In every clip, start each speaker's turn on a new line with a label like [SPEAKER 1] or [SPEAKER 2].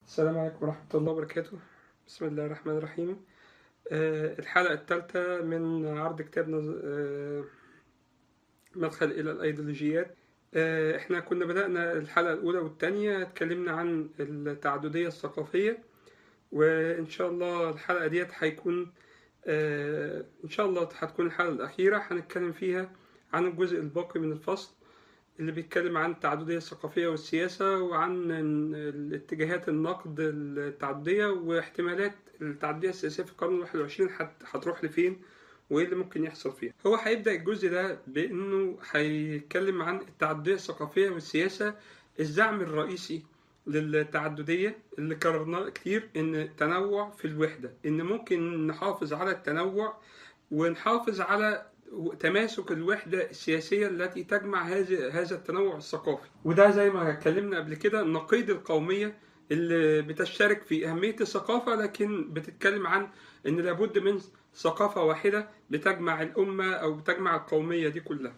[SPEAKER 1] السلام عليكم ورحمة الله وبركاته بسم الله الرحمن الرحيم آه، الحلقة الثالثة من عرض كتابنا آه، مدخل إلى الأيديولوجيات آه، احنا كنا بدأنا الحلقة الأولى والثانية اتكلمنا عن التعددية الثقافية وإن شاء الله الحلقة ديت هيكون آه، إن شاء الله هتكون الحلقة الأخيرة هنتكلم فيها عن الجزء الباقي من الفصل اللي بيتكلم عن التعددية الثقافية والسياسة وعن الاتجاهات النقد التعددية واحتمالات التعددية السياسية في القرن الواحد والعشرين هت- هتروح لفين وإيه اللي ممكن يحصل فيها هو هيبدأ الجزء ده بأنه هيتكلم عن التعددية الثقافية والسياسة الزعم الرئيسي للتعددية اللي كررناه كتير إن تنوع في الوحدة إن ممكن نحافظ على التنوع ونحافظ على تماسك الوحدة السياسية التي تجمع هذا هذا التنوع الثقافي وده زي ما اتكلمنا قبل كده نقيض القومية اللي بتشترك في أهمية الثقافة لكن بتتكلم عن إن لابد من ثقافة واحدة بتجمع الأمة أو بتجمع القومية دي كلها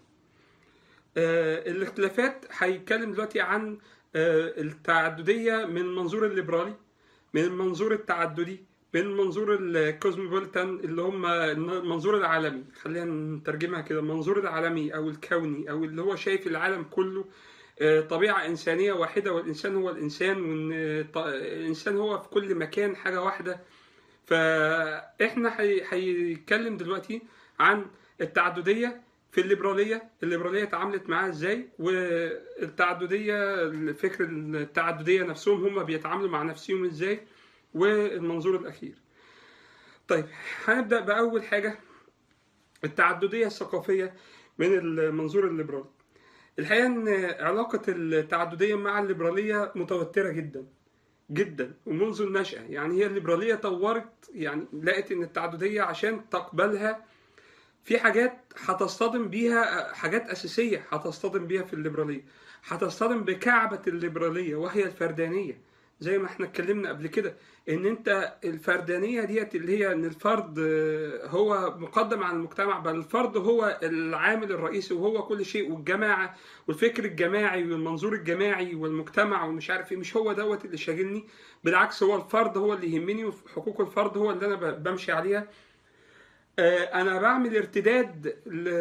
[SPEAKER 1] آه، الاختلافات هيتكلم دلوقتي عن آه، التعددية من منظور الليبرالي من المنظور التعددي من المنظور الكوزموبوليتان اللي هم المنظور العالمي خلينا نترجمها كده المنظور العالمي او الكوني او اللي هو شايف العالم كله آه، طبيعة إنسانية واحدة والإنسان هو الإنسان وإن آه، ط- الإنسان هو في كل مكان حاجة واحدة فإحنا هي- هيتكلم دلوقتي عن التعددية في الليبرالية الليبرالية اتعاملت معاها ازاي والتعددية الفكر التعددية نفسهم هم بيتعاملوا مع نفسهم ازاي والمنظور الأخير طيب هنبدأ بأول حاجة التعددية الثقافية من المنظور الليبرالي الحقيقة إن علاقة التعددية مع الليبرالية متوترة جدا جدا ومنذ النشأة يعني هي الليبرالية طورت يعني لقت إن التعددية عشان تقبلها في حاجات هتصطدم بيها حاجات أساسية هتصطدم بيها في الليبرالية هتصطدم بكعبة الليبرالية وهي الفردانية زي ما احنا اتكلمنا قبل كده ان انت الفردانية ديت اللي هي ان الفرد آه، هو مقدم على المجتمع بل الفرد هو العامل الرئيسي وهو كل شيء والجماعة والفكر الجماعي والمنظور الجماعي والمجتمع ومش عارف ايه مش هو دوت اللي شاغلني بالعكس هو الفرد هو اللي يهمني وحقوق الفرد هو اللي انا ب- بمشي عليها آه، انا بعمل ارتداد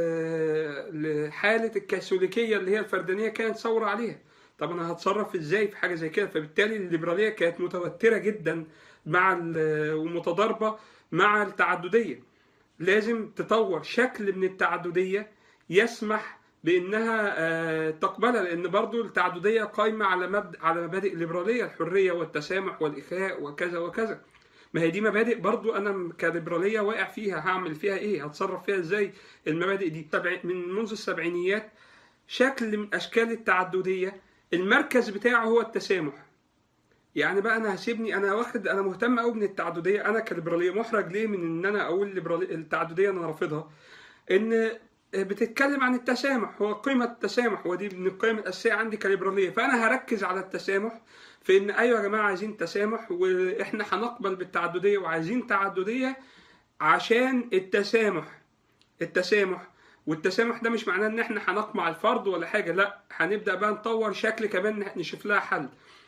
[SPEAKER 1] ل- لحاله الكاثوليكيه اللي هي الفردانيه كانت ثوره عليها طب انا هتصرف ازاي في حاجه زي كده فبالتالي الليبراليه كانت متوتره جدا مع ال- ومتضاربه مع التعدديه لازم تطور شكل من التعدديه يسمح بانها آه، تقبلها لان برضو التعدديه قايمه على مبدا على مبادئ الليبراليه الحريه والتسامح والاخاء وكذا وكذا ما هي دي مبادئ برضو انا كليبراليه واقع فيها هعمل فيها ايه هتصرف فيها ازاي المبادئ دي طبع- من منذ السبعينيات شكل من اشكال التعدديه المركز بتاعه هو التسامح يعني بقى انا هسيبني انا واخد انا مهتم قوي من التعدديه انا كليبراليه محرج ليه من ان انا اقول الليبرالية التعدديه انا رافضها ان بتتكلم عن التسامح هو قيمه التسامح ودي من القيم الاساسيه عندي كليبراليه فانا هركز على التسامح في ان ايوه يا جماعه عايزين تسامح واحنا هنقبل بالتعدديه وعايزين تعدديه عشان التسامح التسامح والتسامح ده مش معناه ان احنا هنقمع الفرد ولا حاجه لا هنبدا بقى نطور شكل كمان نشوف لها حل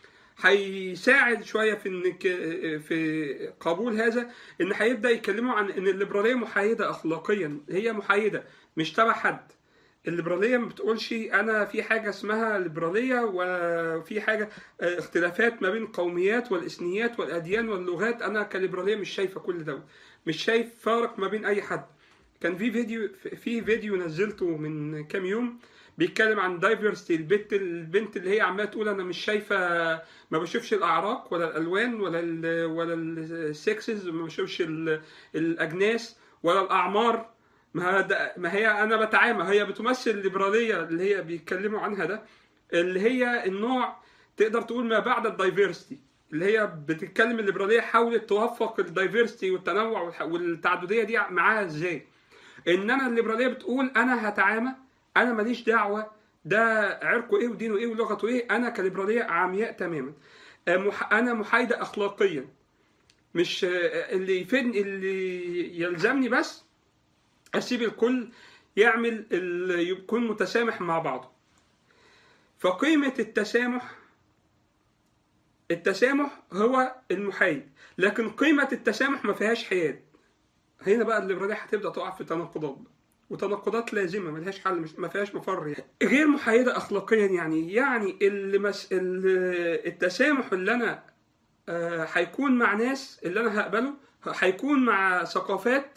[SPEAKER 1] هيساعد شويه في انك في قبول هذا ان هيبدا يتكلموا عن ان الليبراليه محايده اخلاقيا هي محايده مش تبع حد الليبراليه ما بتقولش انا في حاجه اسمها ليبراليه وفي حاجه آه، اختلافات ما بين القوميات والاثنيات والاديان واللغات انا كليبراليه مش شايفه كل ده مش شايف فارق ما بين اي حد كان في فيديو في فيديو نزلته من كام يوم بيتكلم عن دايفرستي البنت البنت اللي هي عماله تقول انا مش شايفه ما بشوفش الاعراق ولا الالوان ولا ال ولا السكسز ما بشوفش ال- الاجناس ولا الاعمار ما ده ما هي انا بتعامل هي بتمثل الليبراليه اللي هي بيتكلموا عنها ده اللي هي النوع تقدر تقول ما بعد الدايفرستي اللي هي بتتكلم الليبراليه حاولت توفق الدايفرستي والتنوع والح- والتعدديه دي معاها ازاي ان انا الليبراليه بتقول انا هتعامى انا ماليش دعوه ده عرقه ايه ودينه ايه ولغته ايه انا كليبراليه عمياء تماما آه، مح- انا محايده اخلاقيا مش آه، اللي يفيدني اللي يلزمني بس اسيب الكل يعمل اللي يكون متسامح مع بعضه فقيمه التسامح التسامح هو المحايد لكن قيمه التسامح ما فيهاش حياد هنا بقى الليبراليه هتبدا تقع في تناقضات وتناقضات لازمه ملهاش حل مش ما فيهاش مفر يعني. غير محايده اخلاقيا يعني يعني اللي مس... اللي التسامح اللي انا آه، هيكون مع ناس اللي انا هقبله هيكون مع ثقافات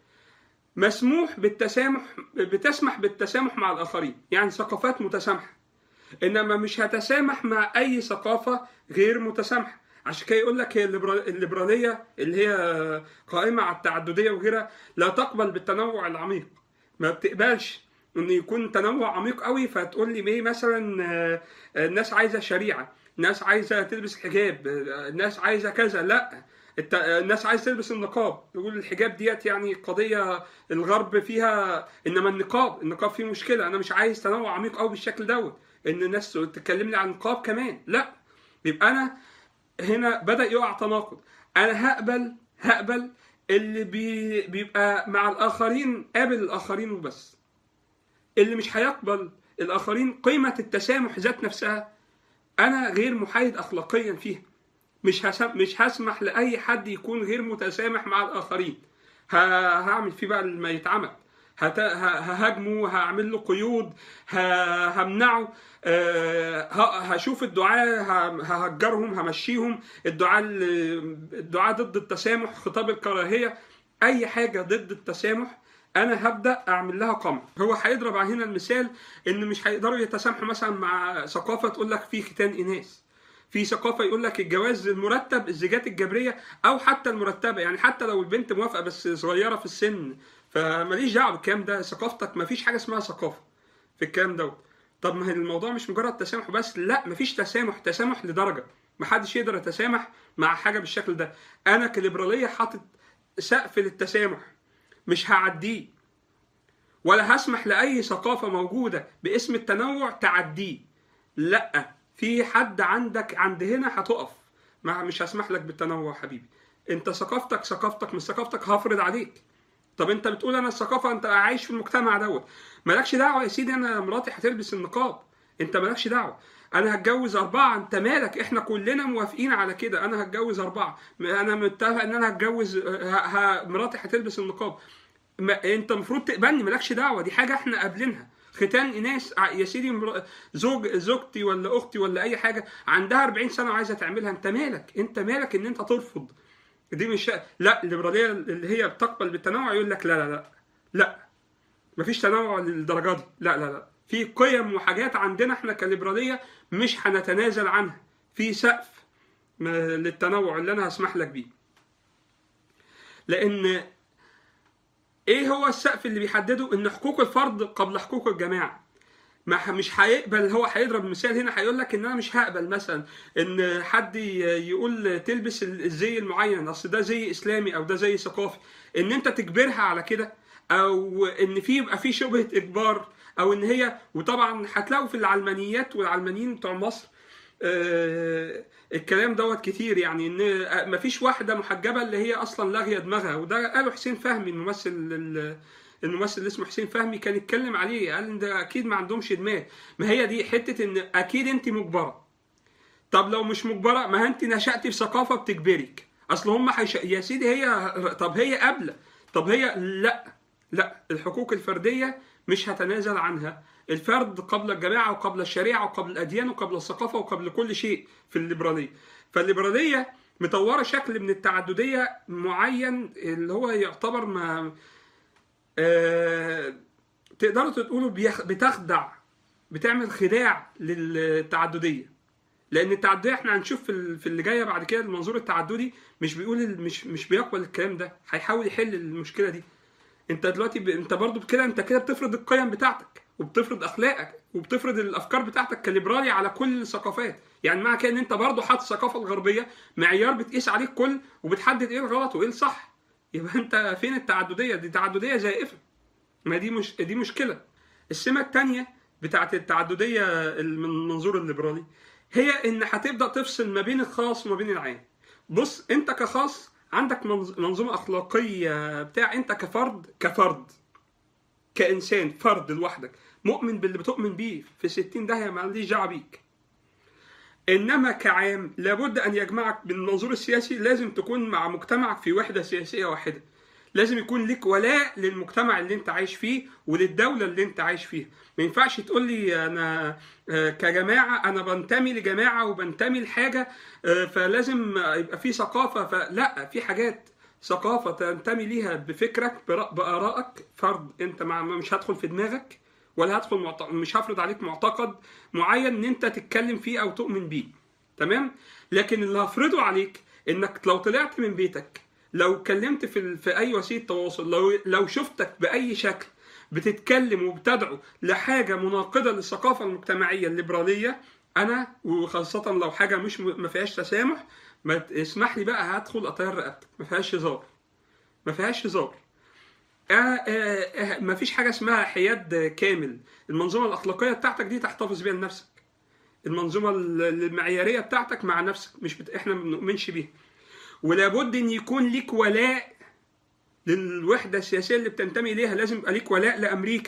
[SPEAKER 1] مسموح بالتسامح بتسمح بالتسامح مع الاخرين يعني ثقافات متسامحه انما مش هتسامح مع اي ثقافه غير متسامحه عشان كده يقول لك هي الليبرا- الليبراليه اللي هي قائمه على التعدديه وغيرها لا تقبل بالتنوع العميق ما بتقبلش ان يكون تنوع عميق قوي فتقول لي ايه مثلا آه، آه، الناس عايزه شريعه ناس عايزه تلبس حجاب آه، ناس عايزه كذا لا الت- آه، الناس عايزه تلبس النقاب يقول الحجاب ديت يعني قضيه الغرب فيها انما النقاب النقاب فيه مشكله انا مش عايز تنوع عميق قوي بالشكل دوت ان الناس تكلمني عن النقاب كمان لا يبقى انا هنا بدا يقع تناقض انا هقبل هقبل اللي بي بيبقى مع الاخرين قابل الاخرين وبس اللي مش هيقبل الاخرين قيمه التسامح ذات نفسها انا غير محايد اخلاقيا فيها مش هسم مش هسمح لاي حد يكون غير متسامح مع الاخرين ه- هعمل فيه بقى ما يتعمل هت- ه- ههاجمه هعمل له قيود ه- همنعه آه، ه- هشوف الدعاة ه- ههجرهم همشيهم الدعاة ال- الدعاة ضد التسامح خطاب الكراهية أي حاجة ضد التسامح أنا هبدأ أعمل لها قمع هو هيضرب هنا المثال إن مش هيقدروا يتسامحوا مثلا مع ثقافة تقول لك في ختان إناث في ثقافه يقول لك الجواز المرتب الزيجات الجبريه او حتى المرتبه يعني حتى لو البنت موافقه بس صغيره في السن فماليش دعوه بالكلام ده ثقافتك مفيش حاجه اسمها ثقافه في الكلام دوت طب ما هي الموضوع مش مجرد تسامح بس لا مفيش تسامح تسامح لدرجه محدش يقدر يتسامح مع حاجه بالشكل ده انا كليبراليه حاطط سقف للتسامح مش هعديه ولا هسمح لاي ثقافه موجوده باسم التنوع تعديه لا في حد عندك عند هنا هتقف ما مش هسمح لك بالتنوع حبيبي انت ثقافتك ثقافتك مش ثقافتك هفرض عليك طب انت بتقول انا الثقافه انت عايش في المجتمع دوت مالكش دعوه يا سيدي انا مراتي هتلبس النقاب انت مالكش دعوه انا هتجوز اربعه انت مالك احنا كلنا موافقين على كده انا هتجوز اربعه انا متفق ان انا هتجوز ه... ه... مراتي هتلبس النقاب ما انت المفروض تقبلني مالكش دعوه دي حاجه احنا قابلينها ختان اناث ع- يا سيدي مر- زوج زوجتي ولا اختي ولا اي حاجه عندها 40 سنه وعايزه تعملها انت مالك انت مالك ان انت ترفض دي مش لا الليبراليه اللي هي بتقبل بالتنوع يقول لك لا لا لا لا مفيش تنوع للدرجه دي لا لا لا في قيم وحاجات عندنا احنا كليبراليه مش هنتنازل عنها في سقف م- للتنوع اللي انا هسمح لك بيه لان ايه هو السقف اللي بيحدده ان حقوق الفرد قبل حقوق الجماعه ما ح- مش هيقبل هو هيضرب مثال هنا هيقول لك ان انا مش هقبل مثلا ان حد ي- يقول تلبس ال- الزي المعين اصل ده زي اسلامي او ده زي ثقافي ان انت تجبرها على كده او ان في يبقى في شبهه اجبار او ان هي وطبعا هتلاقوا في العلمانيات والعلمانيين بتوع مصر آه، الكلام دوت كتير يعني ان مفيش واحده محجبه اللي هي اصلا لاغيه دماغها وده قاله حسين فهمي الممثل ال- الممثل اللي اسمه حسين فهمي كان يتكلم عليه قال ان ده اكيد ما عندهمش دماغ ما هي دي حته ان اكيد انت مجبره طب لو مش مجبره ما انت نشأتي في ثقافه بتجبرك اصل هم حيش... يا سيدي هي طب هي قابله طب هي لا لا الحقوق الفرديه مش هتنازل عنها الفرد قبل الجماعه وقبل الشريعه وقبل الاديان وقبل الثقافه وقبل كل شيء في الليبراليه فالليبراليه مطوره شكل من التعدديه معين اللي هو يعتبر ما آه، تقدروا تقولوا بيخ- بتخدع بتعمل خداع للتعدديه لان التعدديه احنا هنشوف في ال- في اللي جايه بعد كده المنظور التعددي مش بيقول ال- مش مش بيقبل الكلام ده هيحاول يحل المشكله دي انت دلوقتي ب... انت برضو كده انت كده بتفرض القيم بتاعتك وبتفرض اخلاقك وبتفرض الافكار بتاعتك كليبرالي على كل الثقافات يعني معنى كده ان انت برضو حاطط الثقافه الغربيه معيار بتقيس عليه الكل وبتحدد ايه الغلط وايه الصح يبقى انت فين التعدديه دي تعدديه زائفه ما دي مش دي مشكله السمه الثانيه بتاعت التعدديه من المنظور الليبرالي هي ان هتبدا تفصل ما بين الخاص وما بين العام بص انت كخاص عندك منظ- منظومه اخلاقيه بتاع انت كفرد كفرد كانسان فرد لوحدك مؤمن باللي بتؤمن بيه في 60 داهيه ماليش دعوه بيك انما كعام لابد ان يجمعك بالمنظور السياسي لازم تكون مع مجتمعك في وحده سياسيه واحده لازم يكون لك ولاء للمجتمع اللي انت عايش فيه وللدوله اللي انت عايش فيها ما ينفعش تقول لي انا آه، كجماعه انا بنتمي لجماعه وبنتمي لحاجه آه، فلازم يبقى في ثقافه فلا في حاجات ثقافه تنتمي ليها بفكرك برا- بارائك فرض انت مع مش هدخل في دماغك ولا هدخل معت... مش هفرض عليك معتقد معين ان انت تتكلم فيه او تؤمن بيه تمام لكن اللي هفرضه عليك انك لو طلعت من بيتك لو اتكلمت في ال... في اي وسيله تواصل لو لو شفتك باي شكل بتتكلم وبتدعو لحاجه مناقضه للثقافه المجتمعيه الليبراليه انا وخاصه لو حاجه مش م... ما فيهاش تسامح ما ت- اسمح لي بقى هدخل اطير رقبتك ما فيهاش هزار ما فيهاش هزار آه آه آه ما فيش حاجه اسمها حياد كامل المنظومه الاخلاقيه بتاعتك دي تحتفظ بيها لنفسك المنظومه ال- المعياريه بتاعتك مع نفسك مش بت... احنا ما بنؤمنش بيها ولابد ان يكون ليك ولاء للوحده السياسيه اللي بتنتمي اليها لازم يبقى ليك ولاء لامريكا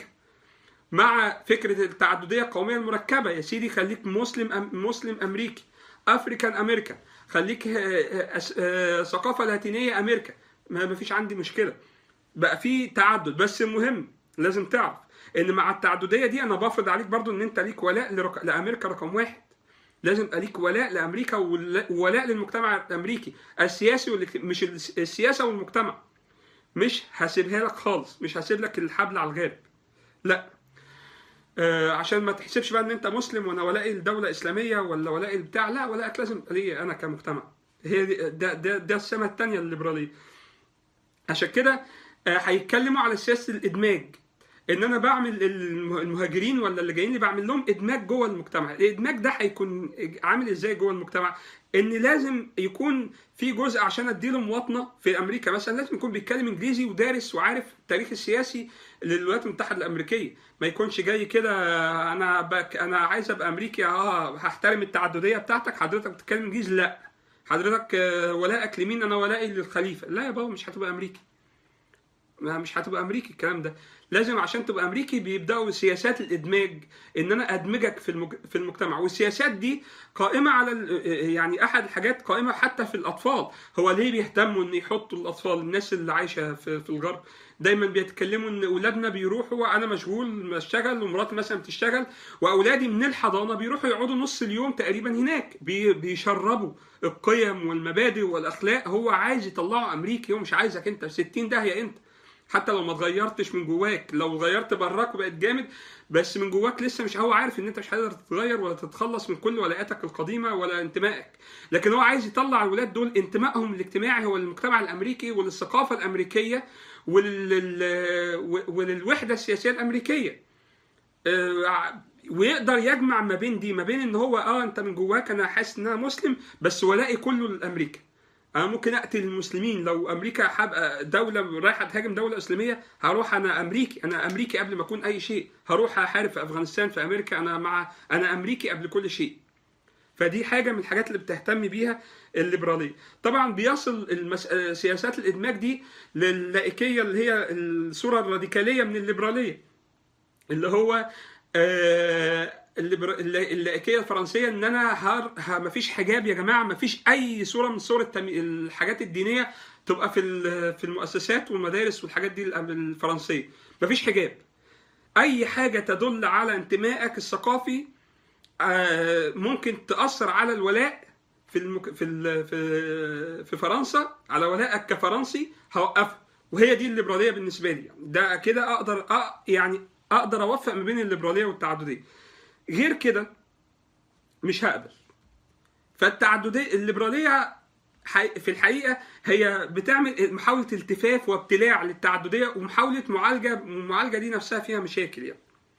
[SPEAKER 1] مع فكره التعدديه القوميه المركبه يا سيدي خليك مسلم أم مسلم امريكي افريكان امريكان خليك آه، آه، أس- آه، ثقافه لاتينيه امريكا ما ما فيش عندي مشكله بقى في تعدد بس المهم لازم تعرف ان مع التعدديه دي انا بفرض عليك برضو ان انت ليك ولاء لرق... لامريكا رقم واحد لازم يبقى ليك ولاء لامريكا ولا- وولاء للمجتمع الامريكي السياسي والاجت... مش الس- السياسه والمجتمع مش هسيبها لك خالص مش هسيب لك الحبل على الغارب لا آه عشان ما تحسبش بقى ان انت مسلم وانا ولائي الدوله اسلاميه ولا ولائي البتاع لا ولائك لازم يبقى ليا انا كمجتمع هي دي ده ده, ده السمه الثانيه الليبراليه عشان كده آه، هيتكلموا على سياسه الادماج ان انا بعمل الم- المهاجرين ولا اللي جايين لي بعمل لهم ادماج جوه المجتمع الادماج ده هيكون عامل ازاي جوه المجتمع ان لازم يكون في جزء عشان اديله مواطنه في امريكا مثلا لازم يكون بيتكلم انجليزي ودارس وعارف التاريخ السياسي للولايات المتحده الامريكيه ما يكونش جاي كده انا بك انا عايز ابقى امريكي اه هحترم التعدديه بتاعتك حضرتك بتتكلم انجليزي لا حضرتك آه، ولائك لمين انا ولائي للخليفه لا يا بابا مش هتبقى امريكي ما مش هتبقى امريكي الكلام ده لازم عشان تبقى امريكي بيبداوا سياسات الادماج ان انا ادمجك في المج... في المجتمع والسياسات دي قائمه على ال... يعني احد الحاجات قائمه حتى في الاطفال هو ليه بيهتموا ان يحطوا الاطفال الناس اللي عايشه في, في الغرب دايما بيتكلموا ان اولادنا بيروحوا وانا مشغول بشتغل ومراتي مثلا بتشتغل واولادي من الحضانه بيروحوا يقعدوا نص اليوم تقريبا هناك بي... بيشربوا القيم والمبادئ والاخلاق هو عايز يطلعه امريكي هو مش عايزك انت 60 داهيه انت حتى لو ما اتغيرتش من جواك لو غيرت براك وبقيت جامد بس من جواك لسه مش هو عارف ان انت مش هتقدر تتغير ولا تتخلص من كل ولاءاتك القديمه ولا انتمائك لكن هو عايز يطلع الولاد دول انتمائهم الاجتماعي هو للمجتمع الامريكي وللثقافه الامريكيه ولل... وللوحده السياسيه الامريكيه آه، ويقدر يجمع ما بين دي ما بين ان هو اه انت من جواك انا حاسس ان انا مسلم بس ولائي كله لامريكا انا ممكن اقتل المسلمين لو امريكا هبقى دوله رايحه تهاجم دوله اسلاميه هروح انا امريكي انا امريكي قبل ما اكون اي شيء هروح احارب في افغانستان في امريكا انا مع انا امريكي قبل كل شيء فدي حاجه من الحاجات اللي بتهتم بيها الليبراليه طبعا بيصل المس... سياسات الادماج دي للائكيه اللي هي الصوره الراديكاليه من الليبراليه اللي هو آه الليبر- اللا- اللائكيه الفرنسيه ان انا هر... ه... مفيش حجاب يا جماعه مفيش اي صوره من صور التم... الحاجات الدينيه تبقى في ال- في المؤسسات والمدارس والحاجات دي ال- الفرنسيه مفيش حجاب اي حاجه تدل على انتمائك الثقافي آه، ممكن تاثر على الولاء في المك... في ال... في في فرنسا على ولائك كفرنسي هوقفه وهي دي الليبراليه بالنسبه لي ده كده اقدر أ... يعني اقدر اوفق ما بين الليبراليه والتعدديه غير كده مش هقبل فالتعدديه الليبراليه حي- في الحقيقه هي بتعمل محاوله التفاف وابتلاع للتعدديه ومحاوله معالجه المعالجه دي نفسها فيها مشاكل يعني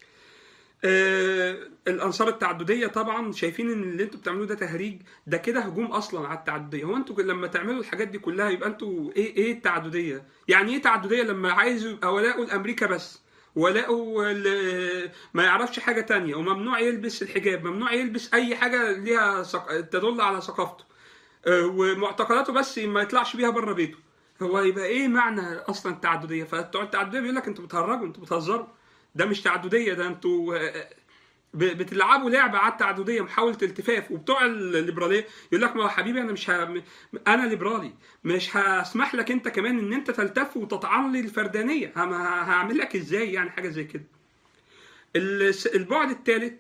[SPEAKER 1] آه الانصار التعدديه طبعا شايفين ان اللي انتوا بتعملوه ده تهريج ده كده هجوم اصلا على التعدديه هو انتوا لما تعملوا الحاجات دي كلها يبقى انتوا ايه ايه التعدديه يعني ايه تعدديه لما عايز يبقى ولاؤه لامريكا بس ولاؤه ل- ما يعرفش حاجه تانية وممنوع يلبس الحجاب ممنوع يلبس اي حاجه ليها ثق- تدل على ثقافته آه، ومعتقداته بس ما يطلعش بيها بره بيته هو يبقى ايه معنى اصلا التعدديه فبتوع التعدديه بيقول لك انتوا بتهرجوا انتوا بتهزروا ده مش تعدديه ده انتوا آه، ب- بتلعبوا لعبه على التعدديه محاوله التفاف وبتوع الليبراليه يقول لك ما هو حبيبي انا مش ه... م- انا ليبرالي مش هسمح لك انت كمان ان انت تلتف وتطعن لي الفردانيه هم- ه- هعمل لك ازاي يعني حاجه زي كده الس- البعد الثالث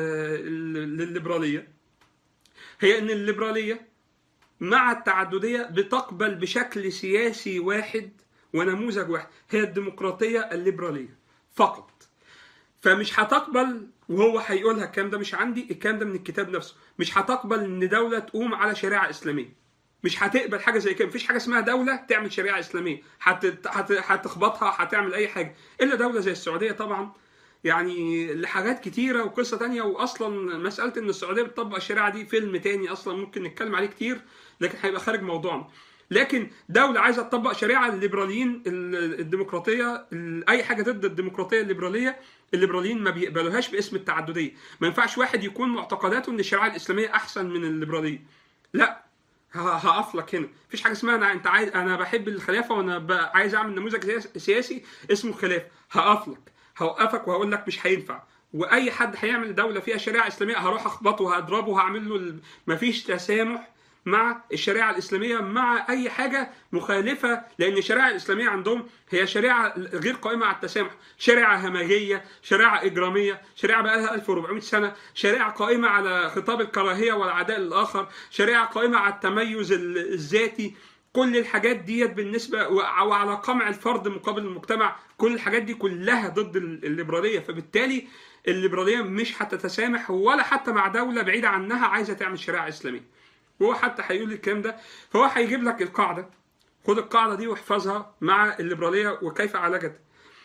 [SPEAKER 1] للليبراليه هي ان الليبراليه مع التعدديه بتقبل بشكل سياسي واحد ونموذج واحد هي الديمقراطيه الليبراليه فقط فمش هتقبل وهو هيقولها الكلام ده مش عندي الكلام ده من الكتاب نفسه مش هتقبل ان دوله تقوم على شريعه اسلاميه مش هتقبل حاجه زي كده مفيش حاجه اسمها دوله تعمل شريعه اسلاميه هت- هت- هتخبطها هتعمل اي حاجه الا دوله زي السعوديه طبعا يعني لحاجات كتيره وقصه تانية واصلا مساله ان السعوديه بتطبق الشريعه دي فيلم تاني اصلا ممكن نتكلم عليه كتير لكن هيبقى خارج موضوعنا لكن دولة عايزة تطبق شريعة الليبراليين ال- الديمقراطية ال- أي حاجة ضد الديمقراطية الليبرالية الليبراليين ما بيقبلوهاش باسم التعددية ما ينفعش واحد يكون معتقداته إن الشريعة الإسلامية أحسن من الليبرالية لا ه- هقف لك هنا مفيش حاجه اسمها انا انت عايز انا بحب الخلافه وانا ب- عايز اعمل نموذج سياس- سياسي اسمه خلافه هقف لك هوقفك وهقول لك مش هينفع واي حد هيعمل دوله فيها شريعه اسلاميه هروح اخبطه وهضربه وهعمل له ال- مفيش تسامح مع الشريعه الاسلاميه مع اي حاجه مخالفه لان الشريعه الاسلاميه عندهم هي شريعه غير قائمه على التسامح شريعه همجيه شريعه اجراميه شريعه بقى لها 1400 سنه شريعه قائمه على خطاب الكراهيه والعداء للاخر شريعه قائمه على التميز ال- الذاتي كل الحاجات ديت بالنسبه و- وعلى قمع الفرد مقابل المجتمع كل الحاجات دي كلها ضد ال- الليبراليه فبالتالي الليبراليه مش هتتسامح ولا حتى مع دوله بعيده عنها عايزه تعمل شريعه اسلاميه وهو حتى هيقول الكلام ده فهو هيجيب لك القاعده خد القاعده دي واحفظها مع الليبراليه وكيف عالجت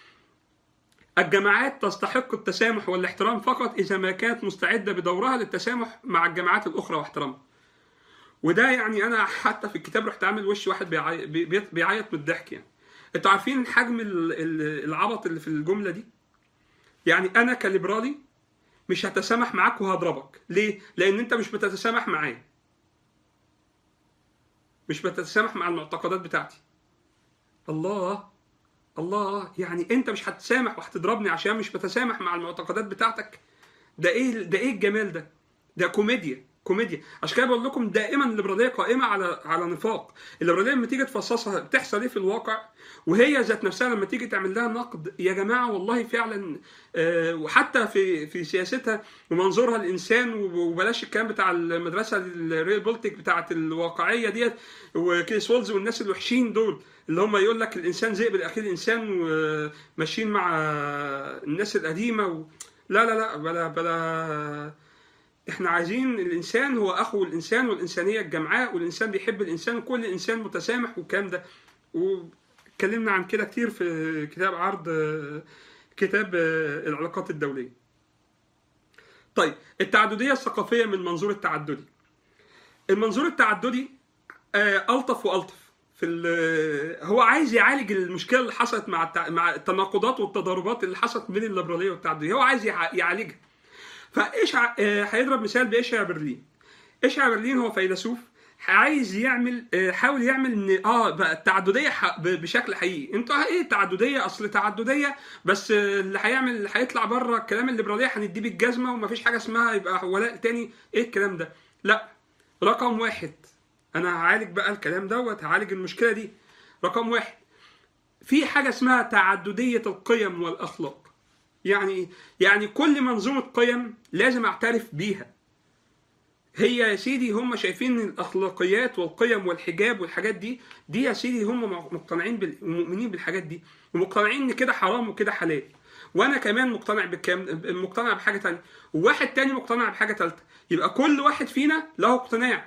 [SPEAKER 1] الجماعات تستحق التسامح والاحترام فقط اذا ما كانت مستعده بدورها للتسامح مع الجماعات الاخرى واحترامها وده يعني انا حتى في الكتاب رحت عامل وش واحد بيعي- بي- بي- بيعيط من الضحك يعني انتوا عارفين حجم ال- ال- العبط اللي في الجمله دي يعني انا كليبرالي مش هتسامح معاك وهضربك ليه لان انت مش بتتسامح معايا مش بتتسامح مع المعتقدات بتاعتي الله الله يعني انت مش هتسامح وهتضربني عشان مش بتسامح مع المعتقدات بتاعتك ده ايه ده ايه الجمال ده ده كوميديا كوميديا عشان كده بقول لكم دائما الليبراليه قائمه على على نفاق الليبراليه لما تيجي تفصصها بتحصل ايه في الواقع وهي ذات نفسها لما تيجي تعمل لها نقد يا جماعه والله فعلا آه، وحتى في في سياستها ومنظورها الانسان وبلاش الكلام بتاع المدرسه الريل بولتيك بتاعت الواقعيه ديت وكيس وولز والناس الوحشين دول اللي هم يقول لك الانسان ذئب الاخير انسان وماشيين مع الناس القديمه و... لا لا لا بلا بلا احنا عايزين الانسان هو اخو الانسان والانسانيه الجمعاء والانسان بيحب الانسان وكل انسان متسامح والكلام ده واتكلمنا عن كده كتير في كتاب عرض كتاب العلاقات الدوليه طيب التعدديه الثقافيه من منظور التعددي المنظور التعددي آه، الطف والطف في ال- هو عايز يعالج المشكله اللي حصلت مع التع... مع التناقضات والتضاربات اللي حصلت بين الليبراليه والتعدديه هو عايز يع- يعالجها فايش ع- آه، هيضرب مثال باشعيا برلين اشعيا برلين هو فيلسوف عايز يعمل آه، حاول يعمل ان اه بقى التعدديه ح- ب- بشكل حقيقي انتوا ايه تعدديه اصل تعدديه بس آه، اللي هيعمل اللي هيطلع بره الكلام الليبراليه هنديه بالجزمه ومفيش حاجه اسمها يبقى ولاء تاني ايه الكلام ده لا رقم واحد انا هعالج بقى الكلام دوت هعالج المشكله دي رقم واحد في حاجه اسمها تعدديه القيم والاخلاق يعني يعني كل منظومه قيم لازم اعترف بيها هي يا سيدي هم شايفين الاخلاقيات والقيم والحجاب والحاجات دي دي يا سيدي هم مقتنعين بال- ومؤمنين بالحاجات دي ومقتنعين ان كده حرام وكده حلال وانا كمان مقتنع بالكلام مقتنع بحاجه تانية وواحد تاني مقتنع بحاجه ثالثه يبقى كل واحد فينا له اقتناع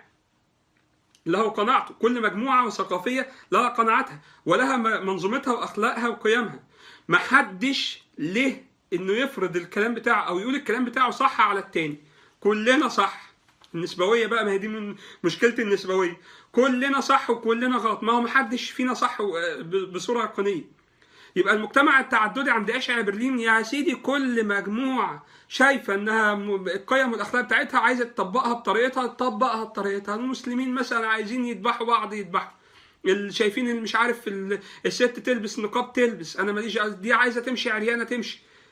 [SPEAKER 1] له قناعته كل مجموعة ثقافية لها قناعتها ولها م- منظومتها وأخلاقها وقيمها ما حدش له إنه يفرض الكلام بتاعه أو يقول الكلام بتاعه صح على التاني كلنا صح النسبوية بقى ما هي دي من مشكلة النسبوية كلنا صح وكلنا غلط ما هو ما حدش فينا صح و- ب- بصورة يقينية يبقى المجتمع التعددي عند اشعيا برلين يا سيدي كل مجموعه شايفه انها م- القيم والاخلاق بتاعتها عايزه تطبقها بطريقتها تطبقها بطريقتها المسلمين مثلا عايزين يذبحوا بعض يذبحوا اللي شايفين اللي مش عارف ال- الست تلبس نقاب تلبس انا ماليش عايز- دي عايزه تمشي عريانه تمشي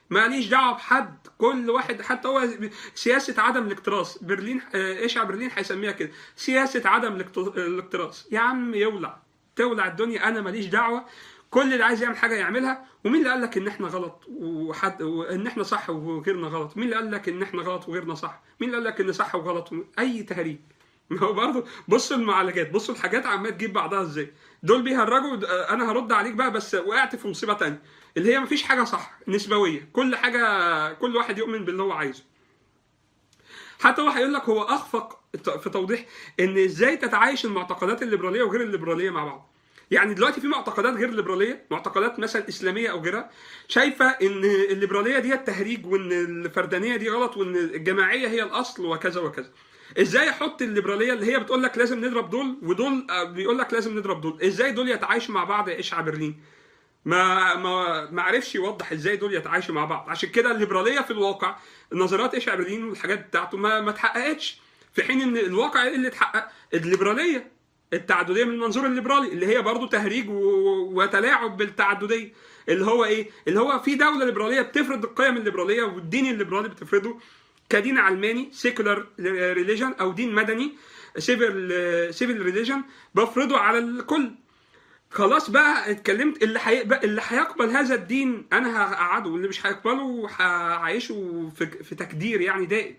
[SPEAKER 1] ماليش دعوه بحد كل واحد حتى هو سياسه عدم الاكتراث برلين آه، ايش برلين هيسميها كده سياسه عدم الاكت- الاكتراث يا عم يولع تولع الدنيا انا ماليش دعوه كل اللي عايز يعمل حاجه يعملها ومين اللي قال لك ان احنا غلط وحد وان احنا صح وغيرنا غلط مين اللي قال لك ان احنا غلط وغيرنا صح مين اللي قال لك ان صح وغلط و... اي تهريج ما هو برضه بصوا المعالجات بصوا الحاجات عماله تجيب بعضها ازاي دول بيهرجوا د- انا هرد عليك بقى بس وقعت في مصيبه تانية اللي هي مفيش حاجه صح نسبويه كل حاجه كل واحد يؤمن باللي هو عايزه حتى هو هيقول لك هو اخفق في توضيح ان ازاي تتعايش المعتقدات الليبراليه وغير الليبراليه مع بعض يعني دلوقتي في معتقدات غير ليبراليه معتقدات مثلا اسلاميه او غيرها شايفه ان الليبراليه دي التهريج وان الفردانيه دي غلط وان الجماعيه هي الاصل وكذا وكذا ازاي احط الليبراليه اللي هي بتقول لك لازم نضرب دول ودول آه، بيقول لك لازم نضرب دول ازاي دول يتعايشوا مع بعض يا اشعى برلين ما ما ما عرفش يوضح ازاي دول يتعايشوا مع بعض عشان كده الليبراليه في الواقع نظريات اشعى برلين والحاجات بتاعته ما ما اتحققتش في حين ان الواقع إيه اللي اتحقق الليبراليه التعدديه من المنظور الليبرالي اللي هي برضو تهريج و- وتلاعب بالتعدديه اللي هو ايه اللي هو في دوله ليبراليه بتفرض القيم الليبراليه والدين الليبرالي بتفرضه كدين علماني سيكولار ريليجن او دين مدني سيفل سيفل ريليجن بفرضه على الكل خلاص بقى اتكلمت اللي هيقبل اللي هيقبل هذا الدين انا هقعده واللي مش هيقبله هعيشه في, في تكدير يعني دائم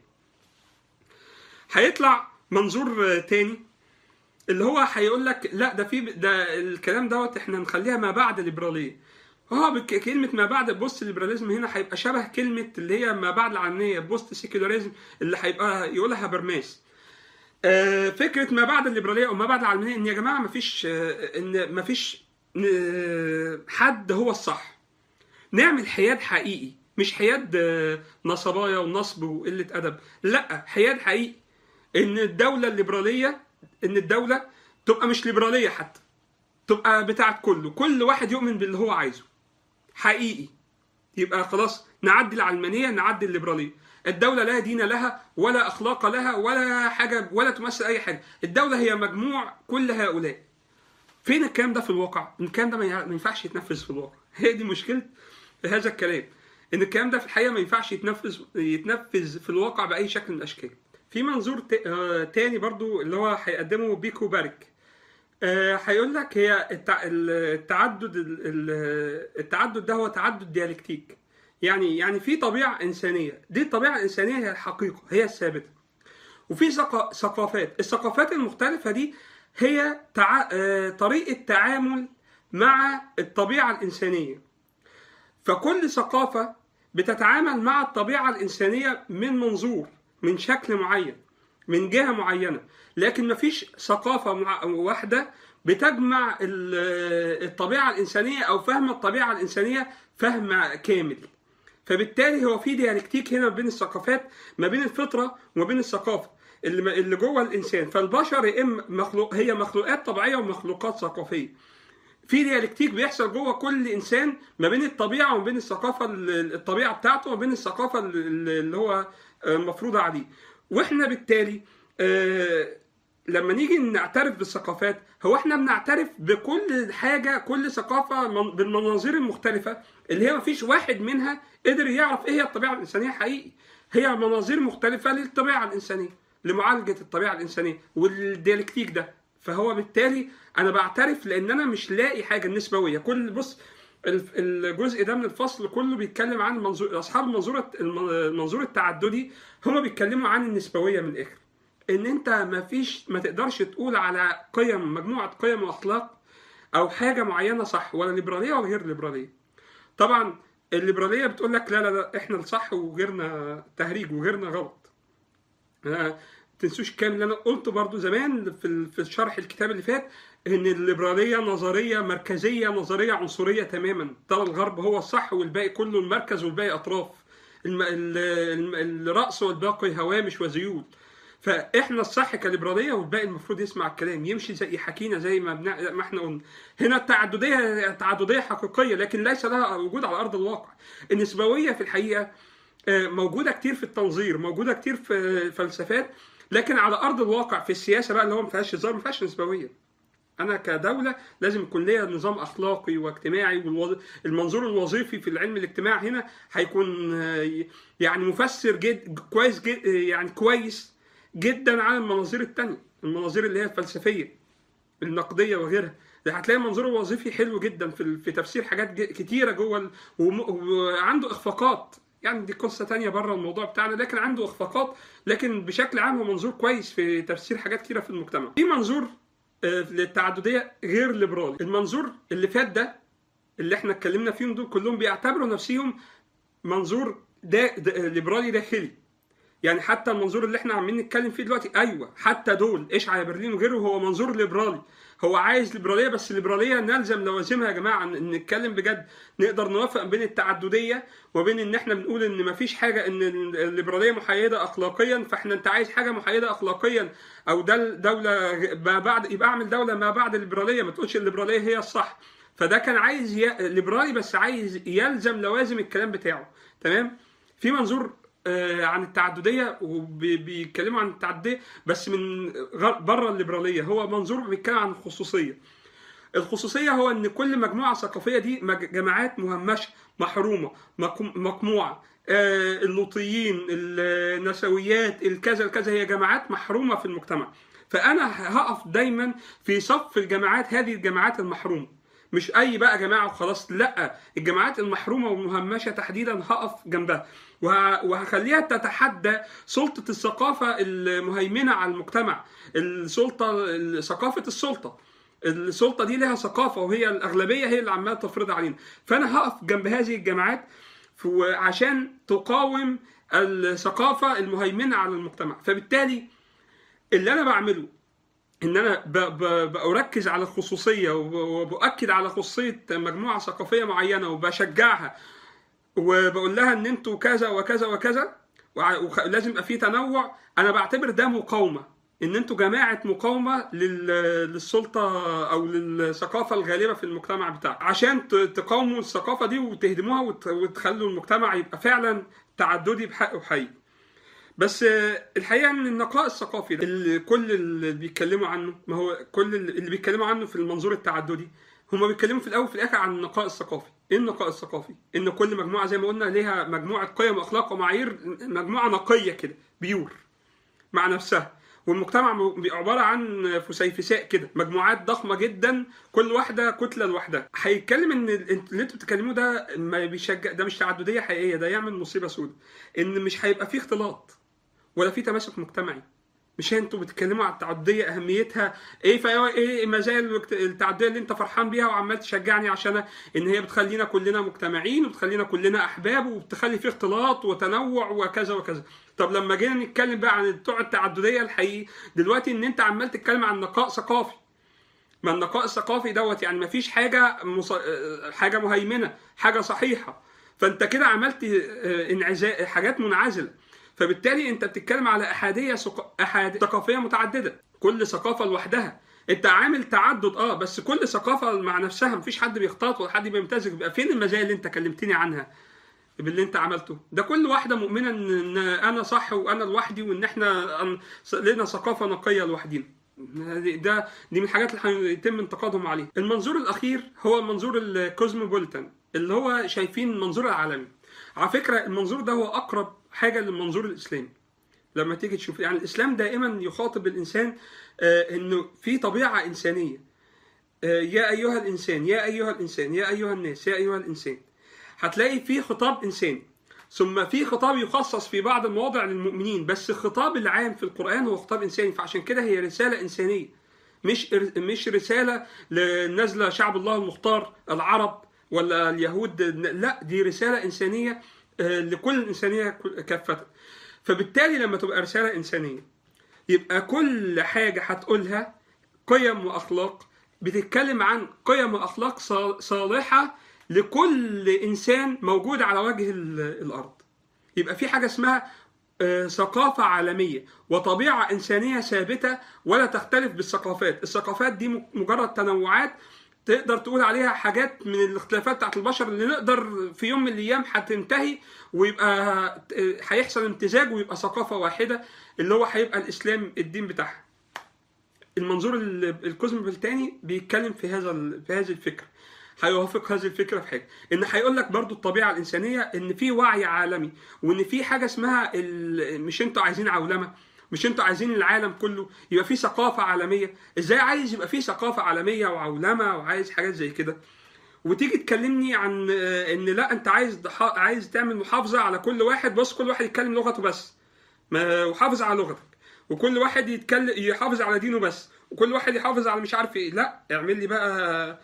[SPEAKER 1] هيطلع منظور تاني اللي هو هيقول لك لا ده في ده الكلام دوت احنا نخليها ما بعد الليبراليه اه بك- كلمه ما بعد البوست ليبراليزم هنا هيبقى شبه كلمه اللي هي ما بعد العلمانيه بوست سيكولاريزم اللي هيبقى يقولها هابرماس آه، فكره ما بعد الليبراليه او ما بعد العلمانيه ان يا جماعه ما فيش ان ما فيش حد هو الصح نعمل حياد حقيقي مش حياد آه، نصبايا ونصب وقله ادب لا حياد حقيقي ان الدوله الليبراليه ان الدوله تبقى مش ليبراليه حتى تبقى بتاعت كله كل واحد يؤمن باللي هو عايزه حقيقي يبقى خلاص نعدي العلمانيه نعدي الليبراليه الدوله لا دين لها ولا اخلاق لها ولا حاجه ولا تمثل اي حاجه الدوله هي مجموع كل هؤلاء فين الكلام ده في الواقع الكلام ده ما يع- ما ينفعش يتنفذ في الواقع هي دي مشكله هذا الكلام ان الكلام ده في الحقيقه ما ينفعش يتنفذ يتنفذ في الواقع باي شكل من الاشكال في منظور ت- آه، تاني برضو اللي هو هيقدمه بيكو بارك آه، هيقول لك هي التع- التعدد ال- ال- التعدد ده هو تعدد ديالكتيك يعني يعني في طبيعه انسانيه دي الطبيعه الانسانيه هي الحقيقه هي الثابته وفي ثقا- ثقافات الثقافات المختلفه دي هي تع... آه، طريقه تعامل مع الطبيعه الانسانيه فكل ثقافه بتتعامل مع الطبيعه الانسانيه من منظور من شكل معين من جهه معينه لكن مفيش ثقافه مع- واحده بتجمع ال- الطبيعه الانسانيه او فهم الطبيعه الانسانيه فهم كامل فبالتالي هو في ديالكتيك هنا بين الثقافات ما بين الفطره وما بين الثقافه اللي اللي جوه الانسان فالبشر يا اما مخلوق هي مخلوقات طبيعيه ومخلوقات ثقافيه في ديالكتيك بيحصل جوه كل انسان ما بين الطبيعه وما بين الثقافه ال- الطبيعه بتاعته وما بين الثقافه ال- اللي هو آه، مفروضه عليه واحنا بالتالي آه، لما نيجي نعترف بالثقافات هو احنا بنعترف بكل حاجه كل ثقافه من- بالمناظير المختلفه اللي هي مفيش واحد منها قدر يعرف ايه هي الطبيعه الانسانيه حقيقي هي مناظير مختلفه للطبيعه الانسانيه لمعالجه الطبيعه الانسانيه والديالكتيك ده فهو بالتالي انا بعترف لان انا مش لاقي حاجه النسبويه كل بص الف- الجزء ده من الفصل كله بيتكلم عن منظور اصحاب المنظور الم- المنظور التعددي هم بيتكلموا عن النسبويه من الاخر ان انت ما فيش ما تقدرش تقول على قيم مجموعه قيم واخلاق او حاجه معينه صح ولا ليبراليه ولا غير ليبراليه طبعا الليبراليه بتقول لك لا لا لا احنا الصح وغيرنا تهريج وغيرنا غلط ما تنسوش الكلام اللي انا قلته برضو زمان في ال- في شرح الكتاب اللي فات ان الليبراليه نظريه مركزيه نظريه عنصريه تماما ترى الغرب هو الصح والباقي كله المركز والباقي اطراف الم... ال... ال- الراس والباقي هوامش وذيول فاحنا الصح كليبراليه والباقي المفروض يسمع الكلام يمشي زي حكينا زي ما بنا... ما احنا قلنا هنا التعدديه تعدديه حقيقيه لكن ليس لها وجود على ارض الواقع النسبويه في الحقيقه آه، موجوده كتير في التنظير موجوده كتير في الفلسفات لكن على ارض الواقع في السياسه بقى اللي هو ما فيهاش هزار ما فيهاش نسبويه انا كدوله لازم يكون ليا نظام اخلاقي واجتماعي والمنظور الوظيفي في العلم الاجتماعي هنا هيكون آه، يعني مفسر جد كويس جد يعني كويس جدا على المناظير التانية المناظير اللي هي الفلسفيه النقديه وغيرها هتلاقي المنظور الوظيفي حلو جدا في في تفسير حاجات كتيره جوه وعنده اخفاقات يعني دي قصه تانية بره الموضوع بتاعنا لكن عنده اخفاقات لكن بشكل عام هو منظور كويس في تفسير حاجات كتيره في المجتمع في منظور آه، للتعدديه غير ليبرالي المنظور اللي فات ده اللي احنا اتكلمنا فيهم دول كلهم بيعتبروا نفسهم منظور ده, ده ليبرالي داخلي يعني حتى المنظور اللي احنا عمالين نتكلم فيه دلوقتي ايوه حتى دول اشعيا برلين وغيره هو منظور ليبرالي هو عايز ليبراليه بس الليبراليه نلزم لوازمها يا جماعه نتكلم بجد نقدر نوافق بين التعدديه وبين ان احنا بنقول ان مفيش حاجه ان الليبراليه محايده اخلاقيا فاحنا انت عايز حاجه محايده اخلاقيا او ده دوله ما بعد يبقى اعمل دوله ما بعد الليبراليه ما تقولش الليبراليه هي الصح فده كان عايز ي... ليبرالي بس عايز يلزم لوازم الكلام بتاعه تمام في منظور آه، عن التعدديه وبيتكلموا عن التعدديه بس من بره الليبراليه هو منظور بيتكلم عن الخصوصيه الخصوصيه هو ان كل مجموعه ثقافيه دي جماعات مهمشه محرومه مقموعه آه، اللوطيين النسويات الكذا الكذا هي جماعات محرومه في المجتمع فانا هقف دايما في صف الجماعات هذه الجماعات المحرومه مش اي بقى جماعه وخلاص لا الجماعات المحرومه والمهمشه تحديدا هقف جنبها وهخليها تتحدى سلطه الثقافه المهيمنه على المجتمع السلطه ثقافه السلطه السلطه دي لها ثقافه وهي الاغلبيه هي اللي عماله تفرض علينا فانا هقف جنب هذه الجماعات عشان تقاوم الثقافه المهيمنه على المجتمع فبالتالي اللي انا بعمله ان انا بركز على الخصوصيه وباكد على خصوصيه مجموعه ثقافيه معينه وبشجعها وبقول لها ان انتوا كذا وكذا وكذا ولازم يبقى في تنوع انا بعتبر ده مقاومه ان انتوا جماعه مقاومه للسلطه او للثقافه الغالبه في المجتمع بتاعك عشان تقاوموا الثقافه دي وتهدموها وتخلوا المجتمع يبقى فعلا تعددي بحق وحقيقي بس الحقيقه ان النقاء الثقافي ده اللي كل اللي بيتكلموا عنه ما هو كل اللي بيتكلموا عنه في المنظور التعددي هم بيتكلموا في الاول وفي الاخر عن النقاء الثقافي ايه النقاء الثقافي ان كل مجموعه زي ما قلنا ليها مجموعه قيم واخلاق ومعايير مجموعه نقيه كده بيور مع نفسها والمجتمع عباره عن فسيفساء كده مجموعات ضخمه جدا كل واحده كتله لوحدها هيتكلم ان اللي انتوا بتتكلموه ده ما بيشجع ده مش تعدديه حقيقيه ده يعمل مصيبه سوداء ان مش هيبقى فيه اختلاط ولا في تماسك مجتمعي مش انتوا بتتكلموا على التعدديه اهميتها ايه فا ايه مزايا التعدديه اللي انت فرحان بيها وعمال تشجعني عشان ان هي بتخلينا كلنا مجتمعين وبتخلينا كلنا احباب وبتخلي في اختلاط وتنوع وكذا وكذا طب لما جينا نتكلم بقى عن بتوع التعدديه الحقيقي دلوقتي ان انت عمال تتكلم عن نقاء ثقافي ما النقاء الثقافي دوت يعني ما فيش حاجه مص... حاجه مهيمنه حاجه صحيحه فانت كده عملت آه، انعزال حاجات منعزله فبالتالي انت بتتكلم على احاديه سق... احاديه ثقافيه متعدده كل ثقافه لوحدها انت عامل تعدد اه بس كل ثقافه مع نفسها مفيش حد بيختلط ولا حد بيمتزج بيبقى فين المزايا اللي انت كلمتني عنها باللي انت عملته ده كل واحده مؤمنه ان انا صح وانا لوحدي وان احنا لنا ثقافه نقيه لوحدينا ده دي من الحاجات اللي هيتم انتقادهم عليها المنظور الاخير هو المنظور الكوزموبوليتان اللي هو شايفين المنظور العالمي على فكره المنظور ده هو اقرب حاجه للمنظور الاسلامي لما تيجي تشوف يعني الاسلام دائما يخاطب الانسان آه انه في طبيعه انسانيه آه يا ايها الانسان يا ايها الانسان يا ايها الناس يا ايها الانسان هتلاقي في خطاب انساني ثم في خطاب يخصص في بعض المواضع للمؤمنين بس الخطاب العام في القران هو خطاب انساني فعشان كده هي رساله انسانيه مش مش رساله لنزل شعب الله المختار العرب ولا اليهود لا دي رساله انسانيه آه، لكل الإنسانية كافة فبالتالي لما تبقى رسالة إنسانية يبقى كل حاجة هتقولها قيم وأخلاق بتتكلم عن قيم وأخلاق صالحة لكل إنسان موجود على وجه الأرض يبقى في حاجة اسمها آه، ثقافة عالمية وطبيعة إنسانية ثابتة ولا تختلف بالثقافات الثقافات دي مجرد تنوعات تقدر تقول عليها حاجات من الاختلافات بتاعت البشر اللي نقدر في يوم من الايام هتنتهي ويبقى هيحصل امتزاج ويبقى ثقافه واحده اللي هو هيبقى الاسلام الدين بتاعها. المنظور ال- الكوزموبوليتاني بيتكلم في هذا ال- في هذه الفكره هيوافق هذه الفكره في حاجه ان هيقول لك برضو الطبيعه الانسانيه ان في وعي عالمي وان في حاجه اسمها ال... مش انتوا عايزين عولمه مش انتوا عايزين العالم كله يبقى في ثقافه عالميه ازاي عايز يبقى في ثقافه عالميه وعولمه وعايز حاجات زي كده وتيجي تكلمني عن آه، ان لا انت عايز ضح- عايز تعمل محافظه على كل واحد بص كل واحد يتكلم لغته بس ما وحافظ على لغتك وكل واحد يتكلم يحافظ على دينه بس وكل واحد يحافظ على مش عارف ايه لا اعمل لي بقى